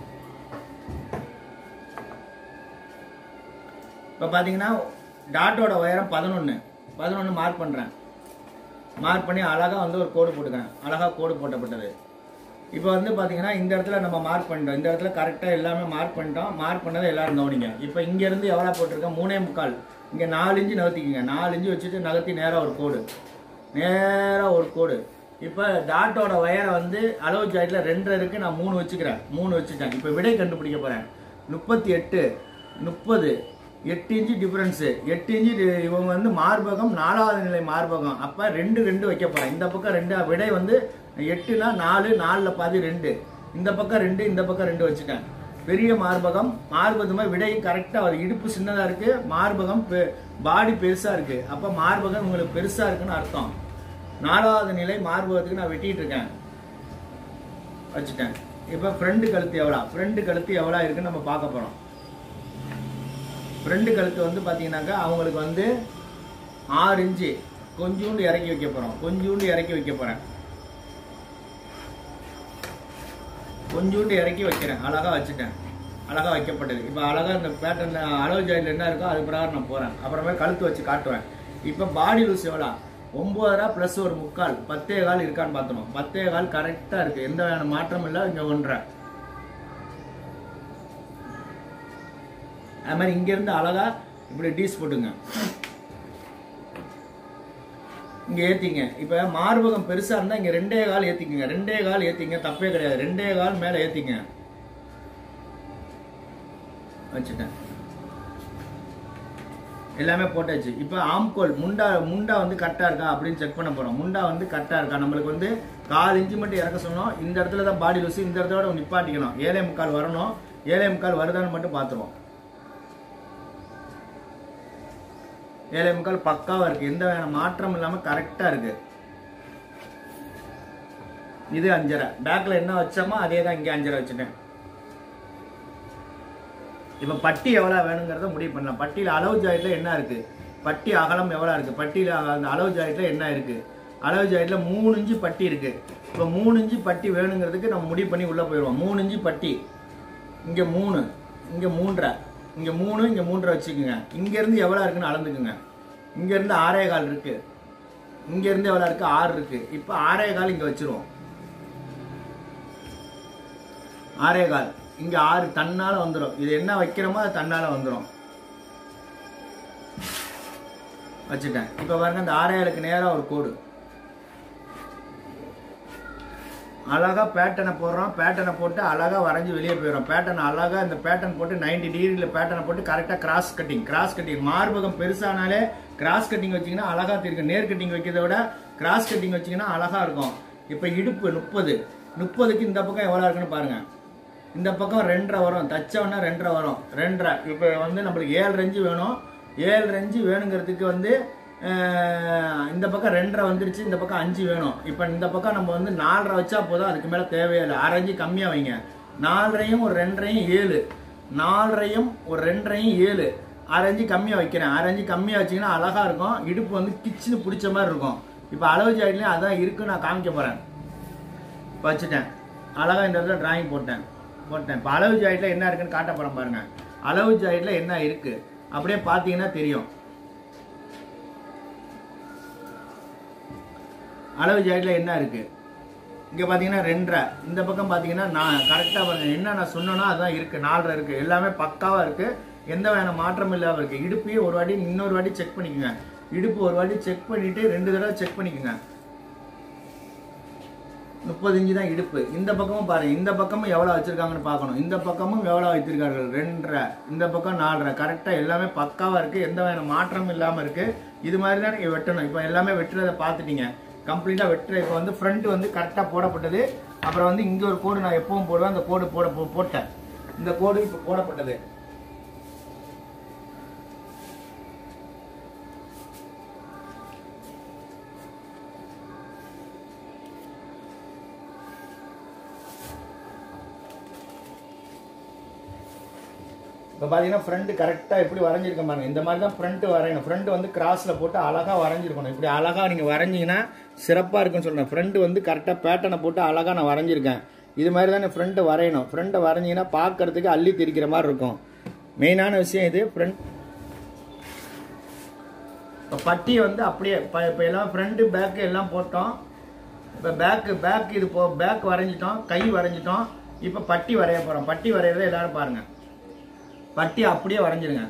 இப்போ பார்த்தீங்கன்னா டாட்டோட உயரம் பதினொன்று பதினொன்று மார்க் பண்ணுறேன் மார்க் பண்ணி அழகாக வந்து ஒரு கோடு போட்டுக்கிறேன் அழகாக கோடு போட்டப்பட்டது இப்போ வந்து பார்த்தீங்கன்னா இந்த இடத்துல நம்ம மார்க் பண்ணிட்டோம் இந்த இடத்துல கரெக்டாக எல்லாமே மார்க் பண்ணிட்டோம் மார்க் பண்ணதை எல்லாரும் கவனிங்க இப்போ இங்கேருந்து எவ்வளோ போட்டிருக்கேன் மூணே முக்கால் இங்கே நாலு இன்ச்சு நகர்த்திக்கிங்க நாலு இன்ச்சு வச்சுட்டு நகர்த்தி நேராக ஒரு கோடு நேராக ஒரு கோடு இப்போ டாட்டோட வயரை வந்து அளவு ஜாயிட்டில் ரெண்டரை இருக்கு நான் மூணு வச்சுக்கிறேன் மூணு வச்சுட்டேன் இப்போ விடை கண்டுபிடிக்க போகிறேன் முப்பத்தி எட்டு முப்பது எட்டு இன்ச்சு டிஃபரன்ஸு எட்டு இன்ச்சு டி- இவங்க வந்து மார்பகம் நாலாவது நிலை மார்பகம் அப்போ ரெண்டு ரெண்டு வைக்க போகிறேன் இந்த பக்கம் ரெண்டு விடை வந்து எட்டுனா நாலு நாலில் பாதி ரெண்டு இந்த பக்கம் ரெண்டு இந்த பக்கம் ரெண்டு வச்சுட்டேன் பெரிய மார்பகம் மார்பகமா விடை கரெக்டாக வருது இடுப்பு சின்னதாக இருக்கு மார்பகம் பாடி பெருசாக இருக்கு அப்போ மார்பகம் உங்களுக்கு பெருசாக இருக்குன்னு அர்த்தம் நாலாவது நிலை மார்பகத்துக்கு நான் வெட்டிட்டு இருக்கேன் வச்சுட்டேன் இப்போ ஃப்ரண்ட் கழுத்து எவ்வளோ ஃப்ரண்ட் கழுத்து எவ்வளோ இருக்குன்னு நம்ம பார்க்க போகிறோம் ஃப்ரண்ட் கழுத்து வந்து பார்த்தீங்கன்னாக்கா அவங்களுக்கு வந்து ஆறு இன்ச்சு கொஞ்சூண்டு இறக்கி வைக்க போகிறோம் கொஞ்சூண்டு இறக்கி வைக்க போகிறேன் கொஞ்சூண்டு இறக்கி வைக்கிறேன் அழகாக வச்சுட்டேன் அழகாக வைக்கப்பட்டது இப்போ அழகாக இந்த பேட்டர்னில் அளவு ஜாயில் என்ன இருக்கோ அது பிரகாரம் நான் போகிறேன் அப்புறமே கழுத்து வச்சு காட்டுவேன் இப்போ பாடி லூஸ் எவ்வளோ ஒம்பதரை ப்ளஸ் ஒரு முக்கால் பத்தே கால் இருக்கான்னு பார்த்தணும் பத்தே கால் கரெக்டாக இருக்குது எந்த வகையான மாற்றமும் இல்லை இங்கே ஒன்றரை அது மாதிரி இங்கேருந்து அழகா இப்படி டீஸ் போட்டுங்க இங்க ஏத்திங்க இப்ப மார்பகம் பெருசா இருந்தா இங்க ரெண்டே கால் ஏத்திக்கங்க ரெண்டே கால் ஏத்திங்க தப்பே கிடையாது ரெண்டே கால் மேல ஏத்திங்க வச்சுட்டேன் எல்லாமே போட்டாச்சு இப்போ ஆம்கோல் முண்டா முண்டா வந்து கரெக்டாக இருக்கா அப்படின்னு செக் பண்ண போகிறோம் முண்டா வந்து கரெக்டாக இருக்கா நம்மளுக்கு வந்து கால் இன்ச்சு மட்டும் இறக்க சொன்னோம் இந்த இடத்துல தான் பாடி லூஸ் இந்த இடத்தோட நிப்பாட்டிக்கணும் ஏழே முக்கால் வரணும் ஏழே முக்கால் வருதான்னு மட்டும் பார்த்துருவோம் ஏழே முக்கால் பக்காவா இருக்கு எந்த வகையான மாற்றம் இல்லாம கரெக்டா இருக்கு இது அஞ்சரை பேக்ல என்ன வச்சோமோ அதே தான் இங்க அஞ்சரை வச்சுட்டேன் இப்ப பட்டி எவ்வளவு வேணுங்கிறத முடிவு பண்ணலாம் பட்டியில அளவு ஜாயிட்ல என்ன இருக்கு பட்டி அகலம் எவ்வளவு இருக்கு பட்டியில அந்த அளவு ஜாயிட்ல என்ன இருக்கு அளவு ஜாயிட்டில் மூணு இன்ச்சு பட்டி இருக்கு இப்போ மூணு இன்ச்சு பட்டி வேணுங்கிறதுக்கு நம்ம முடிவு பண்ணி உள்ளே போயிடுவோம் மூணு இன்ச்சு பட்டி இங்கே மூணு இங்கே மூன்றரை இங்கே மூணு இங்கே மூன்றரை வச்சுக்கோங்க இங்கேருந்து எவ்வளோ இருக்குன்னு அளந்துக்குங்க இங்கேருந்து ஆறே கால் இருக்கு இங்கேருந்து எவ்வளோ இருக்கு ஆறு இருக்கு இப்போ ஆறே கால் இங்கே வச்சிருவோம் ஆறே கால் இங்கே ஆறு தன்னால் வந்துடும் இது என்ன வைக்கிறோமோ அது தன்னால் வந்துடும் வச்சுட்டேன் இப்போ பாருங்க இந்த ஆறேழுக்கு நேராக ஒரு கோடு அழகா பேட்டனை போடுறோம் பேட்டனை போட்டு அழகா வரைஞ்சி வெளியே போயிடும் பேட்டன் அழகா இந்த பேட்டன் போட்டு 90 டிகிரியில் பேட்டனை போட்டு கரெக்டாக கிராஸ் கட்டிங் கிராஸ் கட்டிங் மார்பகம் பெருசானாலே கிராஸ் கட்டிங் வச்சீங்கன்னா அழகா தெரியும் நேர் கட்டிங் வைக்கிறத விட கிராஸ் கட்டிங் வச்சீங்கன்னா அழகா இருக்கும் இப்போ இடுப்பு முப்பது முப்பதுக்கு இந்த பக்கம் எவ்வளோ இருக்குன்னு பாருங்க இந்த பக்கம் ரெண்டரை வரும் தச்சவனா ரெண்டரை வரும் ரெண்டரை இப்போ வந்து நம்மளுக்கு ஏழு ரெஞ்சு வேணும் ஏழு ரெஞ்சு வேணுங்கிறதுக்கு வந்து அஹ், இந்த பக்கம் ரெண்டரை வந்துருச்சு இந்த பக்கம் அஞ்சு வேணும் இப்போ இந்த பக்கம் நம்ம வந்து நாலரை வச்சா போதும் அதுக்கு மேலே தேவையில்லை அரைஞ்சு கம்மியாக வைங்க நாலரையும் ஒரு ரெண்டரையும் ஏழு நாலரையும் ஒரு ரெண்டரையும் ஏழு அரைஞ்சு கம்மியாக வைக்கிறேன் அரைஞ்சு கம்மியாக வச்சிங்கன்னா அழகாக இருக்கும் இடுப்பு வந்து கிச்சுன்னு பிடிச்ச மாதிரி இருக்கும் இப்போ அளவு ஜாயிட்லேயும் அதான் இருக்குன்னு நான் காமிக்க போகிறேன் வச்சுட்டேன் அழகா இந்த இடத்துல டிராயிங் போட்டேன் போட்டேன் இப்போ அளவு ஜாயிட்டில் என்ன இருக்குன்னு காட்ட போகிறேன் பாருங்க அளவு ஜாயிட்டில் என்ன இருக்கு அப்படியே பார்த்தீங்கன்னா தெரியும் அளவு ஜாயிட்டில் என்ன இருக்கு இங்கே பார்த்தீங்கன்னா ரெண்டரை இந்த பக்கம் பார்த்தீங்கன்னா நான் கரெக்டாக பாருங்க என்ன நான் சொன்னேனோ அதான் இருக்கு நாலரை இருக்கு எல்லாமே பக்காவாக இருக்கு எந்த வகையான மாற்றம் இல்லாமல் இருக்கு இடுப்பையும் ஒரு வாட்டி இன்னொரு வாட்டி செக் பண்ணிக்கோங்க இடுப்பு ஒரு வாட்டி செக் பண்ணிட்டு ரெண்டு தடவை செக் பண்ணிக்கோங்க முப்பது இன்ச்சு தான் இடுப்பு இந்த பக்கமும் பாருங்க இந்த பக்கமும் எவ்வளோ வச்சிருக்காங்கன்னு பார்க்கணும் இந்த பக்கமும் எவ்வளோ வைத்திருக்கார்கள் ரெண்டரை இந்த பக்கம் நாலரை கரெக்டாக எல்லாமே பக்காவாக இருக்கு எந்த வகையான மாற்றமும் இல்லாமல் இருக்கு இது மாதிரி தான் நீங்கள் வெட்டணும் இப்போ எல்லாமே வெட்டுறதை பார்த்துட்டீங்க கம்ப்ளீட்டாக வெட்டுற இப்போ வந்து ஃப்ரண்ட் வந்து கரெக்டாக போடப்பட்டது அப்புறம் வந்து இங்கே ஒரு கோடு நான் எப்பவும் போடுவேன் அந்த கோடு போட போ- போட்டேன் இந்த கோடு இப்போ போடப்பட்டது இப்போ பார்த்தீங்கன்னா ஃப்ரண்ட் கரெக்டாக எப்படி வரைஞ்சிருக்கேன் பாருங்க இந்த மாதிரி தான் ஃப்ரண்ட் வரையணும் ஃப்ரண்ட் வந்து கிராஸில் போட்டு அழகாக வரைஞ்சிருக்கணும் இப்படி அழகாக நீங்கள் வரைஞ்சிங்கன்னா சிறப்பாக இருக்குன்னு சொல்கிறேன் ஃப்ரண்ட் வந்து கரெக்டாக பேட்டர்னை போட்டு அழகாக நான் வரைஞ்சிருக்கேன் இது மாதிரி தான் ஃப்ரண்ட்டை வரையணும் ஃப்ரண்ட்டை வரைஞ்சிங்கன்னா பார்க்கறதுக்கு அள்ளி திரிக்கிற மாதிரி இருக்கும் மெயினான விஷயம் இது ஃப்ரண்ட் இப்போ பட்டி வந்து அப்படியே இப்போ இப்போ எல்லாம் ஃப்ரண்ட்டு பேக்கு எல்லாம் போட்டோம் இப்போ பேக்கு பேக் இது போ பேக் வரைஞ்சிட்டோம் கை வரைஞ்சிட்டோம் இப்போ பட்டி வரைய போகிறோம் பட்டி வரைகிறத எல்லாரும் பாருங்கள் பட்டி அப்படியே வரைஞ்சிருங்க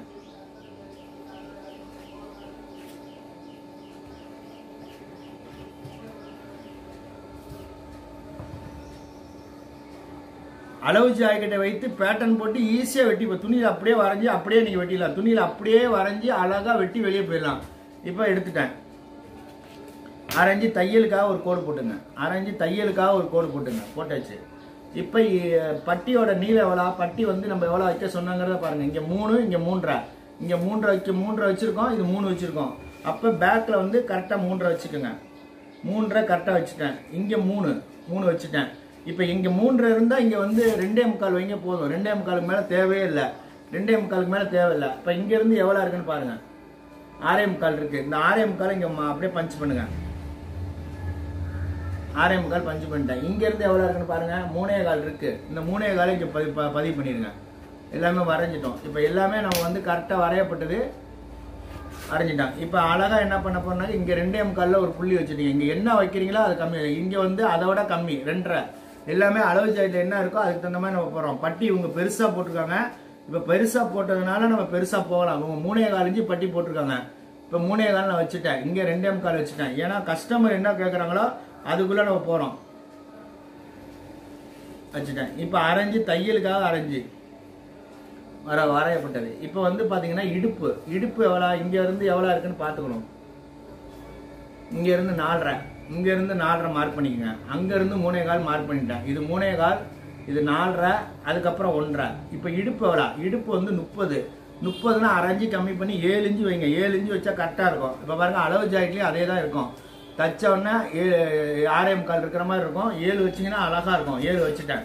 அளவு ஜாக்கெட்டை வைத்து பேட்டர்ன் போட்டு ஈஸியாக வெட்டி இப்போ துணியில் அப்படியே வரைஞ்சி அப்படியே நீங்கள் வெட்டிடலாம் துணியில் அப்படியே வரைஞ்சி அழகாக வெட்டி வெளியே போயிடலாம் இப்போ எடுத்துட்டேன் அரைஞ்சி தையலுக்காக ஒரு கோடு போட்டுங்க அரைஞ்சி தையலுக்காக ஒரு கோடு போட்டுங்க போட்டாச்சு இப்போ இ- பட்டியோட நீளம் எவ்வளோ பட்டி வந்து நம்ம எவ்வளோ வைக்க சொன்னாங்கிறத பாருங்க இங்கே மூணு இங்கே மூன்றரை இங்கே மூன்றரை வைக்க மூன்றரை வச்சுருக்கோம் இது மூணு வச்சுருக்கோம் அப்போ பேக்கில் வந்து கரெக்டாக மூன்றரை வச்சுக்கோங்க மூன்றரை கரெக்டாக வச்சுட்டேன் இங்கே மூணு மூணு வச்சுட்டேன் இப்போ இங்கே மூன்றரை இருந்தால் இங்கே வந்து ரெண்டே முக்கால் வைங்க போதும் ரெண்டே முக்காலுக்கு மேலே தேவையே இல்லை ரெண்டே முக்காலுக்கு மேலே தேவையில்லை இப்போ இங்கேருந்து எவ்வளோ இருக்குன்னு பாருங்கள் ஆறே முக்கால் இருக்குது இந்த ஆறே முக்கால் இங்கே அப்படியே பஞ்ச் பண்ணுங்கள் ஆறே முக்கால் பஞ்சு பண்ணிட்டேன் இங்க இருந்து எவ்வளவு இருக்குன்னு பாருங்க மூணே கால் இருக்கு இந்த மூணே காலை இங்க பதி- ப- பதிவு பண்ணிருங்க எல்லாமே வரைஞ்சிட்டோம் இப்போ எல்லாமே நம்ம வந்து கரெக்டா வரையப்பட்டது வரைஞ்சிட்டோம் இப்போ அழகா என்ன பண்ண போறோம்னா இங்க ரெண்டே முக்கால்ல ஒரு புள்ளி வச்சுட்டீங்க இங்க என்ன வைக்கிறீங்களோ அது கம்மி இங்க வந்து அதை விட கம்மி ரெண்டரை எல்லாமே அளவு சைட்ல என்ன இருக்கோ அதுக்கு தகுந்த மாதிரி நம்ம போறோம் பட்டி இவங்க பெருசா போட்டிருக்காங்க இப்போ பெருசா போட்டதுனால நம்ம பெருசா போகலாம் இவங்க மூணே கால் இன்ச்சு பட்டி போட்டிருக்காங்க இப்போ மூணே கால் நான் வச்சுட்டேன் இங்க ரெண்டே முக்கால் வச்சுட்டேன் ஏன்னா கஸ்டமர் என்ன கேட்குறாங்களோ அதுக்குள்ள நம்ம போறோம் வச்சுட்டேன் இப்போ அரைஞ்சு தையலுக்காக அரைஞ்சு வர வரையப்பட்டது இப்போ வந்து பாத்தீங்கன்னா இடுப்பு இடுப்பு எவ்வளோ இங்க இருந்து எவ்வளோ இருக்குன்னு பார்த்துக்கணும் இங்க இருந்து நாலரை இங்க இருந்து நாலரை மார்க் பண்ணிக்கோங்க அங்க இருந்து மூணே கால் மார்க் பண்ணிட்டேன் இது மூணே கால் இது நாலரை அதுக்கப்புறம் ஒன்றரை இப்போ இடுப்பு எவ்வளோ இடுப்பு வந்து முப்பது முப்பதுனா அரைஞ்சு கம்மி பண்ணி ஏழு இன்ச்சு வைங்க ஏழு இன்ச்சு வச்சா கரெக்டாக இருக்கும் இப்போ பாருங்க அளவு ஜாக்கெட்லேயும் அதே தான் இருக்கும் தச்ச உடனே ஏ ஆறே முக்கால் இருக்கிற மாதிரி இருக்கும் ஏழு வச்சிங்கன்னா அழகா இருக்கும் ஏழு வச்சுட்டேன்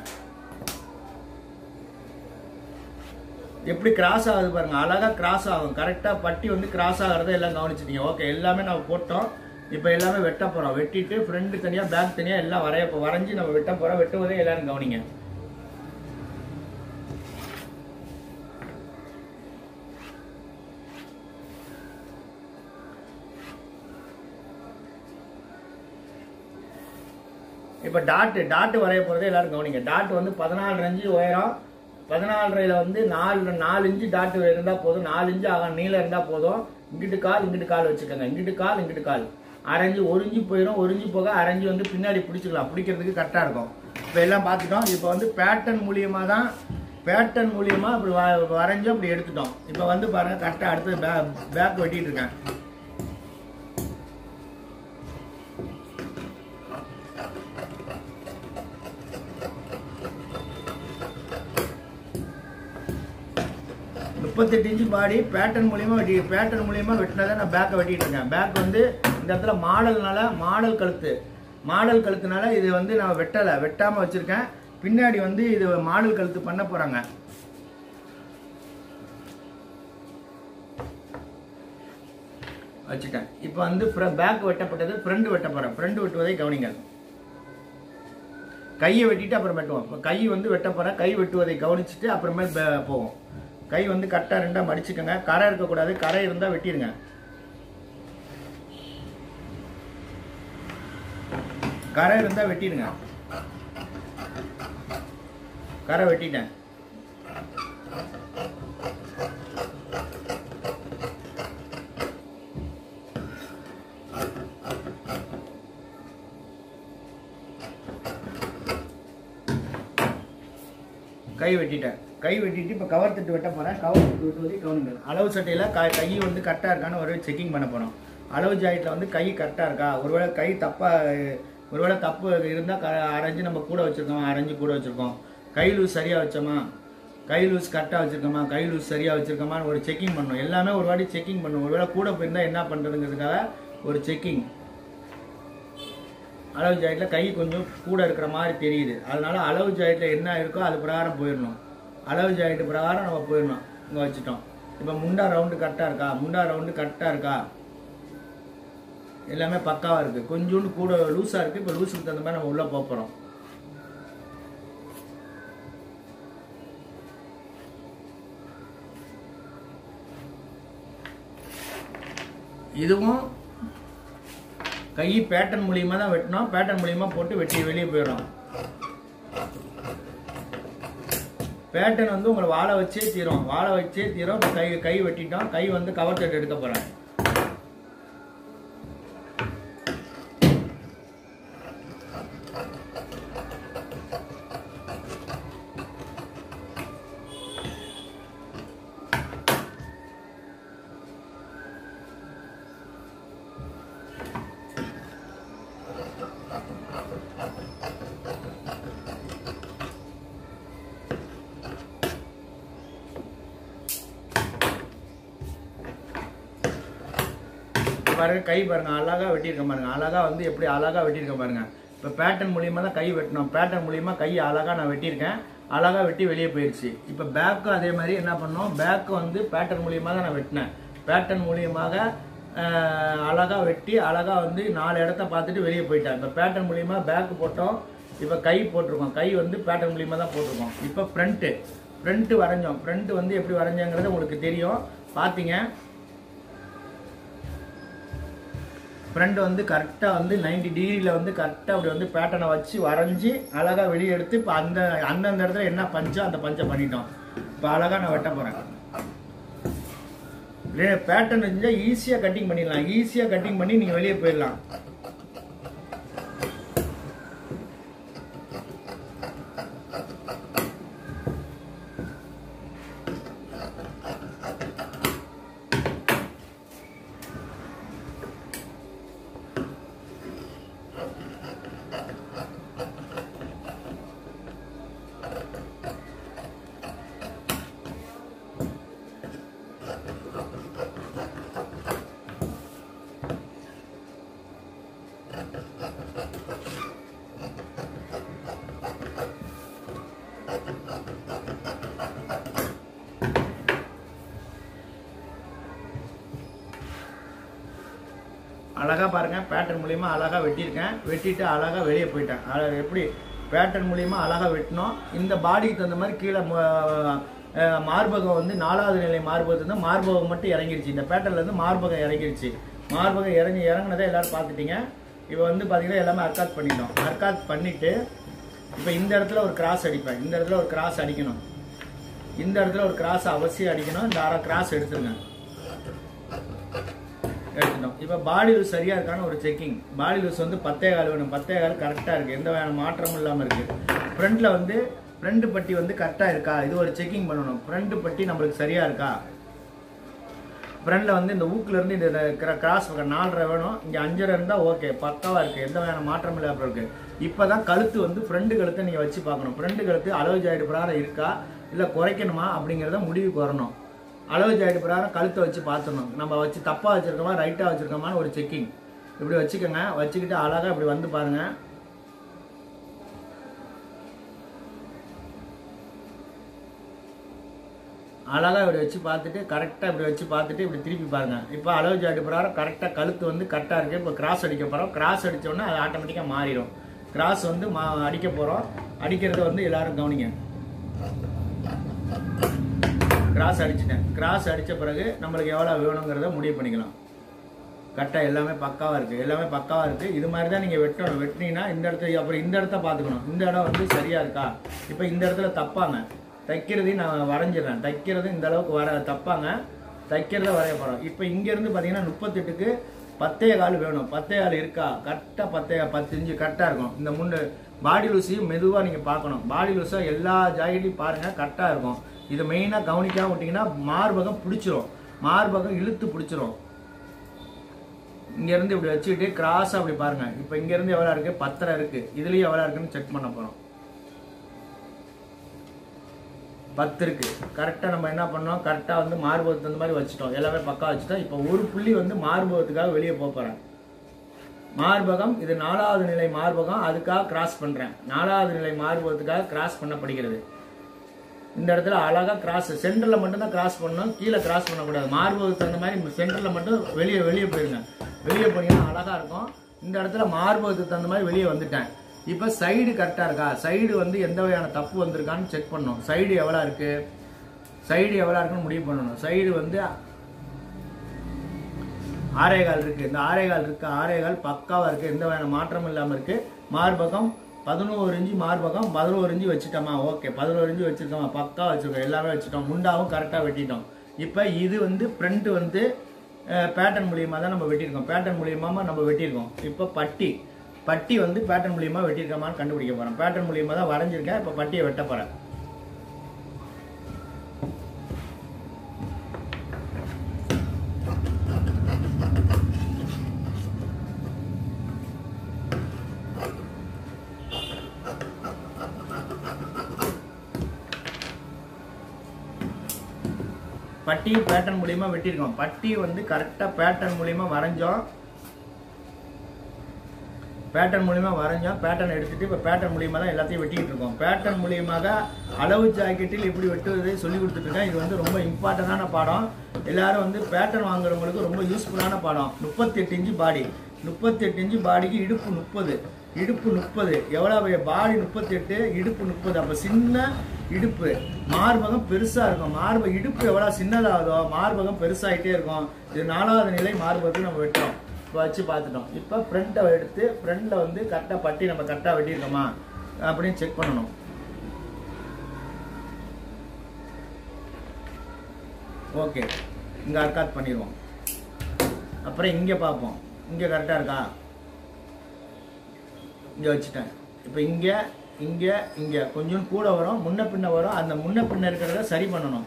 எப்படி கிராஸ் ஆகுது பாருங்க அழகா கிராஸ் ஆகும் கரெக்டா பட்டி வந்து கிராஸ் ஆகிறத எல்லாம் கவனிச்சிட்டீங்க ஓகே எல்லாமே நம்ம போட்டோம் இப்போ எல்லாமே வெட்ட போறோம் வெட்டிட்டு ஃப்ரண்ட் தனியா பேக் தனியா எல்லாம் வரைய வரைஞ்சு நம்ம வெட்ட போறோம் வெட்டுவதே எல்லாரும் கவனிங்க இப்போ டாட்டு டாட்டு வரைய போகிறதே எல்லாரும் கவனிங்க டாட் வந்து பதினாலு இன்ச்சு உயரம் பதினாலரையில் வந்து நாலு நாலு இன்ச்சு டாட்டு இருந்தால் போதும் நாலு இன்ச்சு ஆகும் நீளம் இருந்தால் போதும் இங்கிட்டு கால் இங்கிட்டு கால் வச்சுக்கோங்க இங்கிட்டு கால் இங்கிட்டு கால் அரைஞ்சு ஒரு இன்ச்சு போயிடும் ஒரு இன்ச்சு போக அரைஞ்சு வந்து பின்னாடி பிடிச்சிக்கலாம் பிடிக்கிறதுக்கு கரெக்டாக இருக்கும் இப்போ எல்லாம் பார்த்துட்டோம் இப்போ வந்து பேட்டர்ன் மூலியமாக தான் பேட்டர்ன் மூலியமா இப்படி வ- வரைஞ்சு அப்படி எடுத்துட்டோம் இப்போ வந்து பாருங்க கரெக்டாக அடுத்து பேக் வெட்டிட்டு இருக்கேன் முப்பத்தெட்டு இன்ச்சு பாடி பேட்டர்ன் மூலியமா வெட்டி பேட்டர்ன் மூலியமா வெட்டினதை நான் பேக்கை வெட்டிட்டு இருக்கேன் பேக் வந்து இந்த இடத்துல மாடல்னால மாடல் கழுத்து மாடல் கழுத்துனால இது வந்து நான் வெட்டலை வெட்டாம வச்சிருக்கேன் பின்னாடி வந்து இது மாடல் கழுத்து பண்ண போறாங்க வச்சுட்டேன் இப்போ வந்து பேக் வெட்டப்பட்டது ஃப்ரண்ட் வெட்ட போறேன் ஃப்ரண்ட் வெட்டுவதை கவனிங்கள் கையை வெட்டிட்டு அப்புறம் வெட்டுவோம் இப்போ கை வந்து வெட்ட போறேன் கை வெட்டுவதை கவனிச்சுட்டு அப்புறமே பே- போவோம் கை வந்து கரெக்டாக ரெண்டா மடிச்சுக்கோங்க கரை இருக்கக்கூடாது கரை இருந்தால் வெட்டிடுங்க கரை இருந்தால் வெட்டிடுங்க கரை வெட்டிட்டேன் கை வெட்டிட்டேன் கை வெட்டிட்டு இப்போ கவர் தட்டு வெட்ட போகிறேன் கவர் தட்டு வெட்டுவதை கவனிங்கள் அளவு சட்டையில் க கை வந்து கரெக்டாக இருக்கான்னு ஒரு செக்கிங் பண்ண போகிறோம் அளவு ஜாயிட்டில் வந்து கை கரெக்டாக இருக்கா ஒருவேளை கை தப்பாக ஒருவேளை தப்பு இருந்தால் க அரைஞ்சு நம்ம கூட வச்சுருக்கோம் அரைஞ்சு கூட வச்சுருக்கோம் கை லூஸ் சரியாக வச்சோமா கை லூஸ் கரெக்டாக வச்சுருக்கோமா கை லூஸ் சரியாக வச்சுருக்கோமான்னு ஒரு செக்கிங் பண்ணணும் எல்லாமே ஒரு வாட்டி செக்கிங் பண்ணணும் ஒருவேளை கூட போயிருந்தால் என்ன பண்ணுறதுங்கிறதுக்காக ஒரு செக்கிங் அளவு ஜாயிட்டில் கை கொஞ்சம் கூட இருக்கிற மாதிரி தெரியுது அதனால அளவு ஜாயிட்டில் என்ன இருக்கோ அது பிரகாரம் போயிடணும் அளவு ஜாயிண்ட் பிரகாரம் நம்ம போயிடணும் இங்கே வச்சுட்டோம் இப்போ முண்டா ரவுண்டு கரெக்டாக இருக்கா முண்டா ரவுண்டு கரெக்டாக இருக்கா எல்லாமே பக்காவாக இருக்குது கொஞ்சோண்டு கூட லூஸாக இருக்குது இப்போ லூஸுக்கு தகுந்த மாதிரி நம்ம உள்ளே போகிறோம் இதுவும் கை பேட்டர்ன் மூலியமா தான் வெட்டணும் பேட்டர்ன் மூலியமா போட்டு வெட்டி வெளியே போயிடும் பேட்டர்ன் வந்து உங்களை வாழை வச்சே தீரும் வாழை வச்சே தீரும் இப்ப கை கை வெட்டிட்டோம் கை வந்து கவர் தட்டு எடுக்க போறேன் பாருங்க கை பாருங்க அழகா வெட்டியிருக்க பாருங்க அழகா வந்து எப்படி அழகா வெட்டியிருக்க பாருங்க இப்போ பேட்டர்ன் மூலியமா தான் கை வெட்டணும் பேட்டர்ன் மூலியமா கை அழகா நான் வெட்டியிருக்கேன் அழகா வெட்டி வெளியே போயிடுச்சு இப்போ பேக்கும் அதே மாதிரி என்ன பண்ணோம் பேக்கு வந்து பேட்டர்ன் மூலியமா தான் நான் வெட்டினேன் பேட்டர்ன் மூலியமாக ஆஹ், அழகா வெட்டி அழகா வந்து நாலு இடத்த பார்த்துட்டு வெளியே போயிட்டேன் இப்போ பேட்டர்ன் மூலியமா பேக் போட்டோம் இப்போ கை போட்டிருக்கோம் கை வந்து பேட்டர்ன் மூலியமா தான் போட்டிருக்கோம் இப்போ ஃப்ரண்ட்டு ஃப்ரண்ட்டு வரைஞ்சோம் ஃப்ரண்ட் வந்து எப்படி வரைஞ்சோங்கிறது உங்களுக்கு தெரியும் பார்த்தீங்க ஃப்ரண்ட் வந்து கரெக்டாக வந்து 90 டிகிரியில் வந்து கரெக்டாக அப்படி வந்து பேட்டர்னை வச்சு வரைஞ்சி அழகாக வெளியே எடுத்து இப்போ அந்த அந்தந்த இடத்துல என்ன பஞ்சோ அந்த பஞ்சை பண்ணிட்டோம் இப்போ அழகாக நான் வெட்ட போகிறேன் பேட்டர்ன் இருந்தால் ஈஸியாக கட்டிங் பண்ணிடலாம் ஈஸியாக கட்டிங் பண்ணி நீங்கள் வெளியே போயிடலாம் அழகா பாருங்க பேட்டர்ன் மூலியமா அழகா வெட்டியிருக்கேன் வெட்டிட்டு அழகா வெளியே போயிட்டேன் அழ- எப்படி பேட்டர்ன் மூலியமா அழகா வெட்டினோம் இந்த பாடிக்கு தகுந்த மாதிரி கீழே ம- அஹ் மார்பகம் வந்து நாலாவது நிலை மார்பகத்துல இருந்து மார்பகம் மட்டும் இறங்கிருச்சு இந்த பேட்டர்ல இருந்து மார்பகம் இறங்கிருச்சு மார்பகம் இறங்கி இறங்குனதை எல்லாரும் பார்த்துட்டீங்க இப்போ வந்து பாத்தீங்கன்னா எல்லாமே அர்க்காத் பண்ணிட்டோம் அர்க்காத் பண்ணிட்டு இப்போ இந்த இடத்துல ஒரு கிராஸ் அடிப்பேன் இந்த இடத்துல ஒரு கிராஸ் அடிக்கணும் இந்த இடத்துல ஒரு கிராஸ் அவசியம் அடிக்கணும் இந்த அரை கிராஸ் எடுத்துருங்க எடுத்துட்டோம் இப்போ பாடி லூஸ் சரியா இருக்கான்னு ஒரு செக்கிங் பாடி லூஸ் வந்து பத்தே கால் வேணும் பத்தே கால் கரெக்டாக இருக்கு எந்த வகையான மாற்றமும் இல்லாமல் இருக்கு ஃப்ரண்ட்ல வந்து ஃப்ரண்ட் பட்டி வந்து கரெக்டாக இருக்கா இது ஒரு செக்கிங் பண்ணணும் ஃப்ரண்ட் பட்டி நம்மளுக்கு சரியா இருக்கா ஃப்ரண்ட்ல வந்து இந்த ஊக்குல இருந்து இந்த கிராஸ் பக்கம் நாலரை வேணும் இங்க அஞ்சரை இருந்தா ஓகே பக்காவா இருக்கு எந்த வகையான மாற்றம் இல்லாம இருக்கு இப்பதான் கழுத்து வந்து ஃப்ரண்ட் கழுத்தை நீங்க வச்சு பார்க்கணும் ஃப்ரண்ட் கழுத்து அளவு ஜாயிடு பிரகாரம் இருக்கா இல்ல குறைக்கணுமா அப்படிங்கறத முடிவுக்கு வரணும் அளவு ஜாயிடு பிரகாரம் கழுத்தை வச்சு பார்த்துடணும் நம்ம வச்சு தப்பா வச்சிருக்கோமா ரைட்டா வச்சிருக்கோமான்னு ஒரு செக்கிங் இப்படி வச்சுக்கோங்க வச்சுக்கிட்டு அழகா இப்படி வந்து பாருங்க அழகா இப்படி வச்சு பார்த்துட்டு கரெக்டாக இப்படி வச்சு பார்த்துட்டு இப்படி திருப்பி பாருங்க இப்போ அளவு ஜாடி பிரகாரம் கரெக்டாக கழுத்து வந்து கரெக்டாக இருக்கு இப்போ கிராஸ் அடிக்க போகிறோம் கிராஸ் அடிச்ச உடனே அது ஆட்டோமேட்டிக்காக மாறிடும் கிராஸ் வந்து மா அடிக்க போகிறோம் அடிக்கிறத வந்து எல்லாரும் கவனிங்க கிராஸ் அடிச்சிட்டேன் கிராஸ் அடிச்ச பிறகு நம்மளுக்கு எவ்வளோ வேணுங்கிறத முடிவு பண்ணிக்கலாம் கரெக்டாக எல்லாமே பக்காவாக இருக்குது எல்லாமே பக்காவாக இருக்குது இது மாதிரி தான் நீங்கள் வெட்டணும் வெட்டினீங்கன்னா இந்த இடத்துல அப்புறம் இந்த இடத்த பார்த்துக்கணும் இந்த இடம் வந்து சரியாக இருக்கா இப்போ இந்த இடத்துல தப்பாங்க தைக்கிறதையும் நான் வரைஞ்சிடுறேன் தைக்கிறது இந்த அளவுக்கு வர தப்பாங்க தைக்கிறத வரைய போகிறோம் இப்போ இங்கேருந்து பார்த்தீங்கன்னா முப்பத்தெட்டுக்கு பத்தே கால் வேணும் பத்தே கால் இருக்கா கரெக்டாக பத்தே பத்து இன்ச்சு கரெக்டாக இருக்கும் இந்த முன்னு பாடி லூஸையும் மெதுவாக நீங்கள் பார்க்கணும் பாடி லூஸாக எல்லா ஜாக்கெட்டையும் பாருங்கள் கரெக்டாக இருக்கும் இதை மெயினாக கவனிக்காம விட்டிங்கன்னா மார்பகம் பிடிச்சிரும் மார்பகம் இழுத்து பிடிச்சிரும் இங்க இருந்து இப்படி வச்சுக்கிட்டு கிராஸா அப்படி பாருங்க இப்போ இங்க இருந்து எவ்வளவு இருக்கு பத்தரை இருக்கு இதுலயும் எவ்வளவு இருக்குன்னு செக் பண்ண போறோம் பத்து இருக்கு கரெக்டா நம்ம என்ன பண்ணோம் கரெக்டா வந்து மார்பகத்துக்கு அந்த மாதிரி வச்சுட்டோம் எல்லாமே பக்கா வச்சுட்டோம் இப்போ ஒரு புள்ளி வந்து மார்பகத்துக்காக வெளியே போக போறேன் மார்பகம் இது நாலாவது நிலை மார்பகம் அதுக்காக கிராஸ் பண்றேன் நாலாவது நிலை மார்பகத்துக்காக கிராஸ் பண்ணப்படுகிறது இந்த இடத்துல அழகா கிராஸ் சென்டர்ல மட்டும் தான் கிராஸ் பண்ணணும் கீழே கிராஸ் பண்ணக்கூடாது மார்பகத்துக்கு தகுந்த மாதிரி சென்டர்ல மட்டும் வெளியே வெளியே போயிருங்க வெளியே போனீங்கன்னா அழகா இருக்கும் இந்த இடத்துல மார்பகத்துக்கு தகுந்த மாதிரி வெளியே வந்துட்டேன் இப்போ சைடு கரெக்டா இருக்கா சைடு வந்து எந்த வகையான தப்பு வந்திருக்கான்னு செக் பண்ணணும் சைடு எவ்வளோ இருக்கு சைடு எவ்வளோ இருக்குன்னு முடிவு பண்ணணும் சைடு வந்து ஆரேகால் இருக்கு இந்த ஆரேகால் இருக்கு ஆரேகால் பக்காவா இருக்கு எந்த வகையான மாற்றமும் இல்லாம இருக்கு மார்பகம் பதினோரு இன்ச்சு மார்பகம் பதினோரு இன்ச்சு வச்சுட்டோமா ஓகே பதினோரு இன்ச்சு வச்சிருக்கோமா பக்கா வச்சிருக்கோம் எல்லாமே வச்சுட்டோம் முண்டாவும் கரெக்டா வெட்டிட்டோம் இப்போ இது வந்து ஃப்ரண்ட் வந்து பேட்டர்ன் மூலியமா தான் நம்ம வெட்டியிருக்கோம் பேட்டர்ன் மூலியமா நம்ம வெட்டியிருக்கோம் இப்போ பட்டி பட்டி வந்து பேட்டர்ன் மூலியமா வெட்டியிருக்கோமான்னு கண்டுபிடிக்க போறேன் பேட்டர்ன் மூலியமா தான் வரைஞ்சிருக்கேன் இப்போ பட்டியை வெட்ட போறேன் பட்டி பேட்டர்ன் மூலியமா வெட்டியிருக்கோம் பட்டி வந்து கரெக்டா பேட்டர்ன் மூலியமா வரைஞ்சோம் பேட்டர்ன் மூலியமா வரைஞ்சோம் பேட்டர்ன் எடுத்துட்டு இப்போ பேட்டர்ன் மூலியமா தான் எல்லாத்தையும் வெட்டிக்கிட்டு இருக்கோம் பேட்டர்ன் மூலியமாக அளவு ஜாக்கெட்டில் எப்படி வெட்டுவது சொல்லி கொடுத்துட்டு இருக்கேன் இது வந்து ரொம்ப இம்பார்ட்டண்டான பாடம் எல்லாரும் வந்து பேட்டர்ன் வாங்குறவங்களுக்கு ரொம்ப யூஸ்ஃபுல்லான பாடம் முப்பத்தெட்டு இன்ச்சு பாடி முப்பத்தெட்டு இன்ச்சு பாடிக்கு இடுப்பு முப்பது இடுப்பு முப்பது எவ்வளவு பாடி முப்பத்தெட்டு இடுப்பு முப்பது அப்போ சின்ன இடுப்பு மார்பகம் பெருசா இருக்கும் மார்பக இடுப்பு எவ்வளவு சின்னதாகுதோ மார்பகம் பெருசாயிட்டே இருக்கும் இது நாலாவது நிலை மார்பகத்துக்கு நம்ம வெட்டோம் இப்போ வச்சு பார்த்துட்டோம் இப்போ ஃப்ரண்ட்டை எடுத்து ஃப்ரண்ட்ல வந்து கரெக்டாக பட்டி நம்ம கரெக்டாக வெட்டியிருக்கோமா அப்படின்னு செக் பண்ணணும் ஓகே இங்கே அர்க்காத் பண்ணிடுவோம் அப்புறம் இங்கே பார்ப்போம் இங்கே கரெக்டாக இருக்கா இங்கே வச்சுட்டேன் இப்போ இங்கே இங்கே இங்கே கொஞ்சம் கூட வரும் முன்ன பின்ன வரும் அந்த முன்ன பின்ன இருக்கிறத சரி பண்ணணும்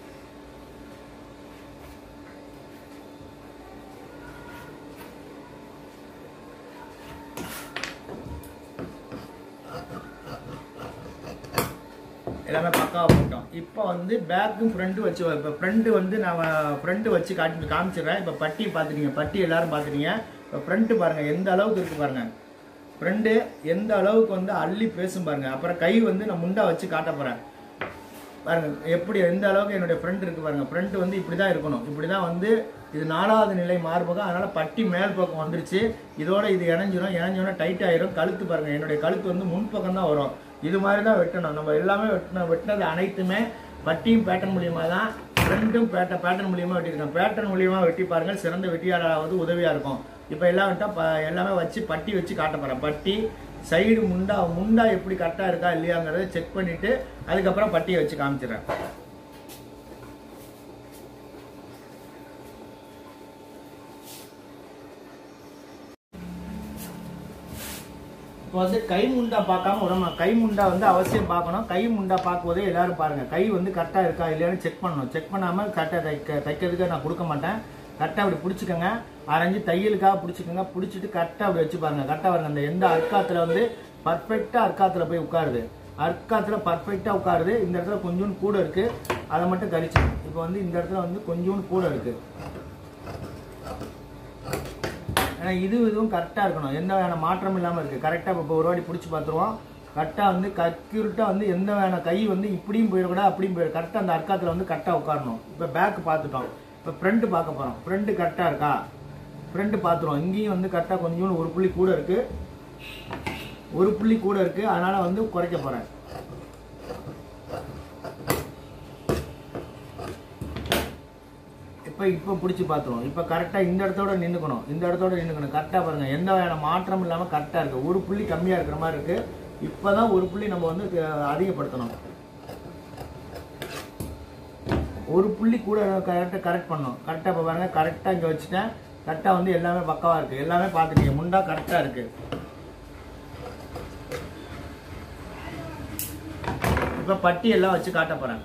எல்லாமே பக்காவாக போட்டோம் இப்போ வந்து பேக்கும் ஃப்ரண்ட்டு வச்சு இப்போ ஃப்ரண்ட்டு வந்து நான் ஃப்ரண்ட்டு வச்சு காட்டி காமிச்சிடுறேன் இப்போ பட்டி பார்த்துட்டீங்க பட்டி எல்லாரும் பார்த்துட்டீங்க இப்போ ஃப்ரண்ட்டு பாருங்கள் எந்த அளவுக்கு இருக்கு பாருங்க ஃப்ரண்ட்டு எந்த அளவுக்கு வந்து அள்ளி பேசும் பாருங்க அப்புறம் கை வந்து நான் முண்டா வச்சு காட்ட போகிறேன் பாருங்க எப்படி எந்த அளவுக்கு என்னுடைய ஃப்ரண்ட் இருக்கு பாருங்க ஃப்ரண்ட் வந்து இப்படி தான் இருக்கணும் இப்படி தான் வந்து இது நாலாவது நிலை மார்பகம் அதனால பட்டி மேல் பக்கம் வந்துருச்சு இதோட இது இணைஞ்சிரும் இணைஞ்சோன்னா டைட் ஆயிரும் கழுத்து பாருங்க என்னுடைய கழுத்து வந்து முன்பக்கம் தான் வரும் இது மாதிரி தான் வெட்டணும் நம்ம எல்லாமே வெட்டின வெட்டினது அனைத்துமே பட்டியும் பேட்டர்ன் மூலியமா தான் ஃப்ரண்ட்டும் பேட்ட பேட்டர்ன் மூலியமா வெட்டியிருக்கேன் பேட்டர்ன் மூலியமா வெட்டி பாருங்க சிறந்த வெட்டியாளாவது உதவியா இருக்கும் இப்போ எல்லாம் விட்டா ப- எல்லாமே வச்சு பட்டி வச்சு காட்ட போறேன் பட்டி சைடு முண்டா முண்டா எப்படி கரெக்டாக இருக்கா இல்லையாங்கிறத செக் பண்ணிட்டு அதுக்கப்புறம் பட்டியை வச்சு காமிச்சிடுறேன் இப்போ வந்து கை முண்டா பார்க்காம விடணும் கை முண்டா வந்து அவசியம் பார்க்கணும் கை முண்டா பார்க்கும்போதே எல்லாரும் பாருங்க கை வந்து கரெக்டாக இருக்கா இல்லையான்னு செக் பண்ணணும் செக் பண்ணாமல் கரெக்டாக தைக்க தைக்கிறதுக்கு நான் கொடுக்க மாட்டேன் கரெக்டாக அப்படி பிடிச்சிக்கோங்க அரைஞ்சு தையலுக்காக பிடிச்சிக்கோங்க பிடிச்சிட்டு கரெக்டாக அப்படி வச்சு பாருங்க கரெக்டாக பாருங்க அந்த எந்த அர்க்காத்தில் வந்து பர்ஃபெக்டாக அர்க்காத்தில் போய் உட்காருது அர்க்காத்தில் பர்ஃபெக்டாக உட்காருது இந்த இடத்துல கொஞ்சோண்டு கூட இருக்கு அதை மட்டும் கழிச்சிடும் இப்போ வந்து இந்த இடத்துல வந்து கொஞ்சோண்டு கூட இருக்கு ஏன்னா இது இதுவும் கரெக்டாக இருக்கணும் எந்த வேணா மாற்றம் இல்லாமல் இருக்குது கரெக்டாக இப்போ ஒரு வாட்டி பிடிச்சி பார்த்துருவோம் கரெக்டாக வந்து கக்யூரிட்டாக வந்து எந்த வேணா கை வந்து இப்படியும் போயிடக்கூடாது அப்படியும் போயிடும் கரெக்டாக அந்த அர்க்காத்தில் வந்து கரெக்டாக உட்காரணும் இப்போ பேக் பார்த்துட்டோம் இப்போ ஃப்ரண்ட் பார்க்க போகிறோம் ஃப்ரண்ட் கரெக்டாக இருக்கா ஃப்ரண்ட் பார்த்துருவோம் இங்கேயும் வந்து கரெக்டாக கொஞ்சம் ஒரு புள்ளி கூட இருக்குது ஒரு புள்ளி கூட இருக்குது அதனால் வந்து குறைக்க போகிறேன் இப்போ இப்போ பிடிச்சி பார்த்துருவோம் இப்போ கரெக்டாக இந்த இடத்தோட நின்றுக்கணும் இந்த இடத்தோட நின்றுக்கணும் கரெக்டாக பாருங்கள் எந்த வகையான மாற்றம் இல்லாமல் கரெக்டாக இருக்குது ஒரு புள்ளி கம்மியாக இருக்கிற மாதிரி இருக்குது இப்போ தான் ஒரு புள்ளி நம்ம வந்து அஹ், அதிகப்படுத்தணும் ஒரு புள்ளி கூட கரெக்டாக கரெக்ட் பண்ணணும் கரெக்டாக இப்போ பாருங்கள் கரெக்டாக இங்கே வச்சுட்டேன் கரெக்டாக வந்து எல்லாமே பக்காவாக இருக்குது எல்லாமே பார்த்துட்டீங்க முண்டா கரெக்டாக இருக்குது இப்போ பட்டி எல்லாம் வச்சு காட்ட போகிறேன்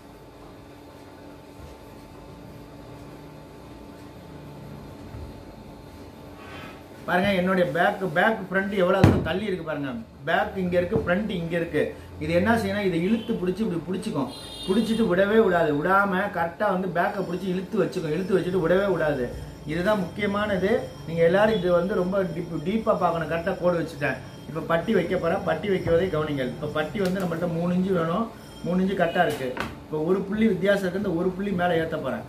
பாருங்க என்னுடைய பேக் பேக் ஃப்ரண்ட் எவ்வளவு தூரம் தள்ளி இருக்கு பாருங்க பேக் இங்க இருக்கு ஃப்ரண்ட் இங்க இருக்கு இது என்ன செய்யணும் இதை இழுத்து பிடிச்சி இப்படி பிடிச்சிக்கும் பிடிச்சிட்டு விடவே விடாது விடாம கரெக்டா வந்து பேக்கை பிடிச்சி இழுத்து வச்சுக்கும் இழுத்து வச்சுட்டு விடவே விடாது இதுதான் முக்கியமானது நீங்க எல்லாரும் இது வந்து ரொம்ப டீப் டீப்பா பார்க்கணும் கரெக்டா கோடு வச்சுட்டேன் இப்ப பட்டி வைக்க போறேன் பட்டி வைக்கிறதை கவனிங்கள் இப்ப பட்டி வந்து நம்மள்ட்ட மூணு இன்ச்சு வேணும் மூணு இன்ச்சு கரெக்டா இருக்கு இப்போ ஒரு புள்ளி வித்தியாசம் இருக்கு இந்த ஒரு புள்ளி மேல ஏத்த போறேன்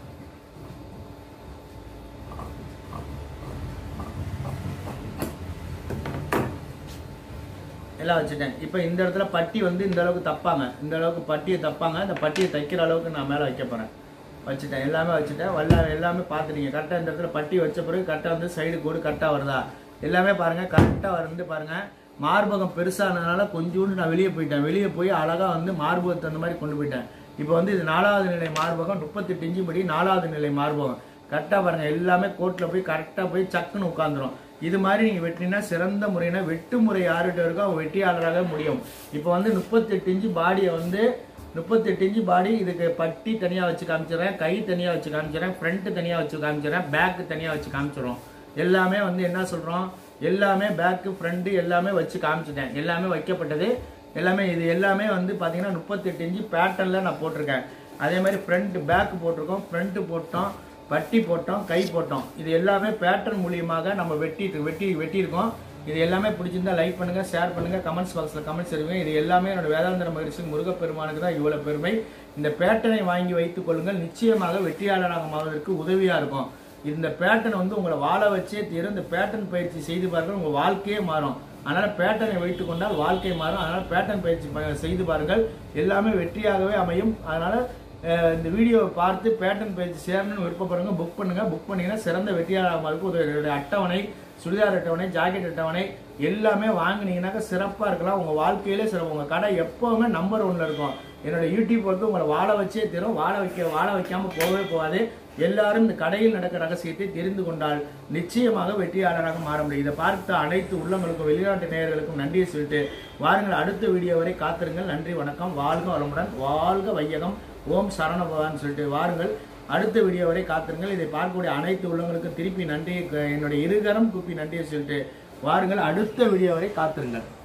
எல்லாம் வச்சுட்டேன் இப்போ இந்த இடத்துல பட்டி வந்து இந்த அளவுக்கு தப்பாங்க இந்த அளவுக்கு பட்டியை தப்பாங்க இந்த பட்டியை தைக்கிற அளவுக்கு நான் மேலே வைக்க போகிறேன் வச்சுட்டேன் எல்லாமே வச்சுட்டேன் வல்ல எல்லாமே பார்த்துட்டீங்க கரெக்டாக இந்த இடத்துல பட்டி வச்ச பிறகு கரெக்டாக வந்து சைடு கோடு கரெக்டாக வருதா எல்லாமே பாருங்கள் கரெக்டாக வந்து பாருங்கள் மார்பகம் பெருசானதுனால கொஞ்சோண்டு நான் வெளியே போயிட்டேன் வெளியே போய் அழகாக வந்து மார்பகத்தை அந்த மாதிரி கொண்டு போயிட்டேன் இப்போ வந்து இது நாலாவது நிலை மார்பகம் முப்பத்தெட்டு இன்ச்சு படி நாலாவது நிலை மார்பகம் கரெக்டாக பாருங்க எல்லாமே கோட்டில் போய் கரெக்டாக போய் சக்குன்னு உட்காந்துரும் இது மாதிரி நீங்கள் வெட்டினா சிறந்த முறையினா வெட்டு முறை யார்கிட்ட இருக்கோ அவங்க வெட்டியாளராக முடியும் இப்போ வந்து முப்பத்தெட்டு இன்ச்சு பாடியை வந்து முப்பத்தெட்டு இன்ச்சு பாடி இதுக்கு பட்டி தனியாக வச்சு காமிச்சிடுறேன் கை தனியாக வச்சு காமிச்சிடுறேன் ஃப்ரண்ட் தனியாக வச்சு காமிச்சிடுறேன் பேக் தனியாக வச்சு காமிச்சிடுறோம் எல்லாமே வந்து என்ன சொல்கிறோம் எல்லாமே பேக்கு ஃப்ரண்ட் எல்லாமே வச்சு காமிச்சிட்டேன் எல்லாமே வைக்கப்பட்டது எல்லாமே இது எல்லாமே வந்து பார்த்தீங்கன்னா முப்பத்தெட்டு இன்ச்சு பேட்டர்னில் நான் போட்டிருக்கேன் அதே மாதிரி ஃப்ரண்ட் பேக் போட்டிருக்கோம் ஃப்ரண்ட் போட்டோம் பட்டி போட்டோம் கை போட்டோம் இது எல்லாமே பேட்டர்ன் மூலியமாக நம்ம வெட்டி வெட்டி வெட்டியிருக்கோம் இது எல்லாமே பிடிச்சிருந்தா லைக் பண்ணுங்க ஷேர் பண்ணுங்க கமெண்ட்ஸ் பாக்ஸில் கமெண்ட்ஸ் இருங்க இது எல்லாமே என்னோட வேதாந்தர மகிழ்ச்சி முருகப்பெருமானுக்கு தான் இவ்வளவு பெருமை இந்த பேட்டர்னை வாங்கி வைத்துக் கொள்ளுங்கள் நிச்சயமாக வெற்றியாளராக மாவதற்கு உதவியா இருக்கும் இந்த பேட்டர்ன் வந்து உங்களை வாழ வச்சே தீரும் இந்த பேட்டர்ன் பயிற்சி செய்து பாருங்கள் உங்க வாழ்க்கையே மாறும் அதனால பேட்டர்னை வைத்துக் கொண்டால் வாழ்க்கை மாறும் அதனால பேட்டர்ன் பயிற்சி ப- செய்து பாருங்கள் எல்லாமே வெற்றியாகவே அமையும் அதனால அஹ், இந்த வீடியோவை பார்த்து பேட்டர்ன் பயிற்சி சேரணும்னு விருப்பப்படுங்க புக் பண்ணுங்க புக் பண்ணீங்கன்னா சிறந்த வெற்றியாளராக இருக்கும் ஒரு அட்டவணை சுடிதார் அட்டவணை ஜாக்கெட் அட்டவணை எல்லாமே வாங்குனீங்கன்னாக்கா சிறப்பாக இருக்கலாம் உங்கள் வாழ்க்கையிலே சிறப்பு உங்கள் கடை எப்போவுமே நம்பர் ஒன்ல இருக்கும் என்னோட யூடியூப் வந்து உங்களை வாழ வச்சே தரும் வாழ வைக்க வாழ வைக்காம போகவே போகாது எல்லாரும் இந்த கடையில் நடக்கிற ரகசியத்தை தெரிந்து கொண்டால் நிச்சயமாக வெற்றியாளராக மாற முடியும் இதை பார்த்த அனைத்து உள்ளங்களுக்கும் வெளிநாட்டு நேயர்களுக்கும் நன்றியை சொல்லிட்டு வாருங்கள் அடுத்த வீடியோ வரை காத்திருங்கள் நன்றி வணக்கம் வாழ்க வளமுடன் வாழ்க வையகம் ஓம் சரண பகவான் சொல்லிட்டு வாருங்கள் அடுத்த வீடியோ வரை காத்திருங்கள் இதை பார்க்கக்கூடிய அனைத்து உள்ளங்களுக்கும் திருப்பி நன்றி என்னுடைய இருகரம் கூப்பி நன்றியை சொல்லிட்டு வாருங்கள் அடுத்த வீடியோ வரை காத்திருங்கள்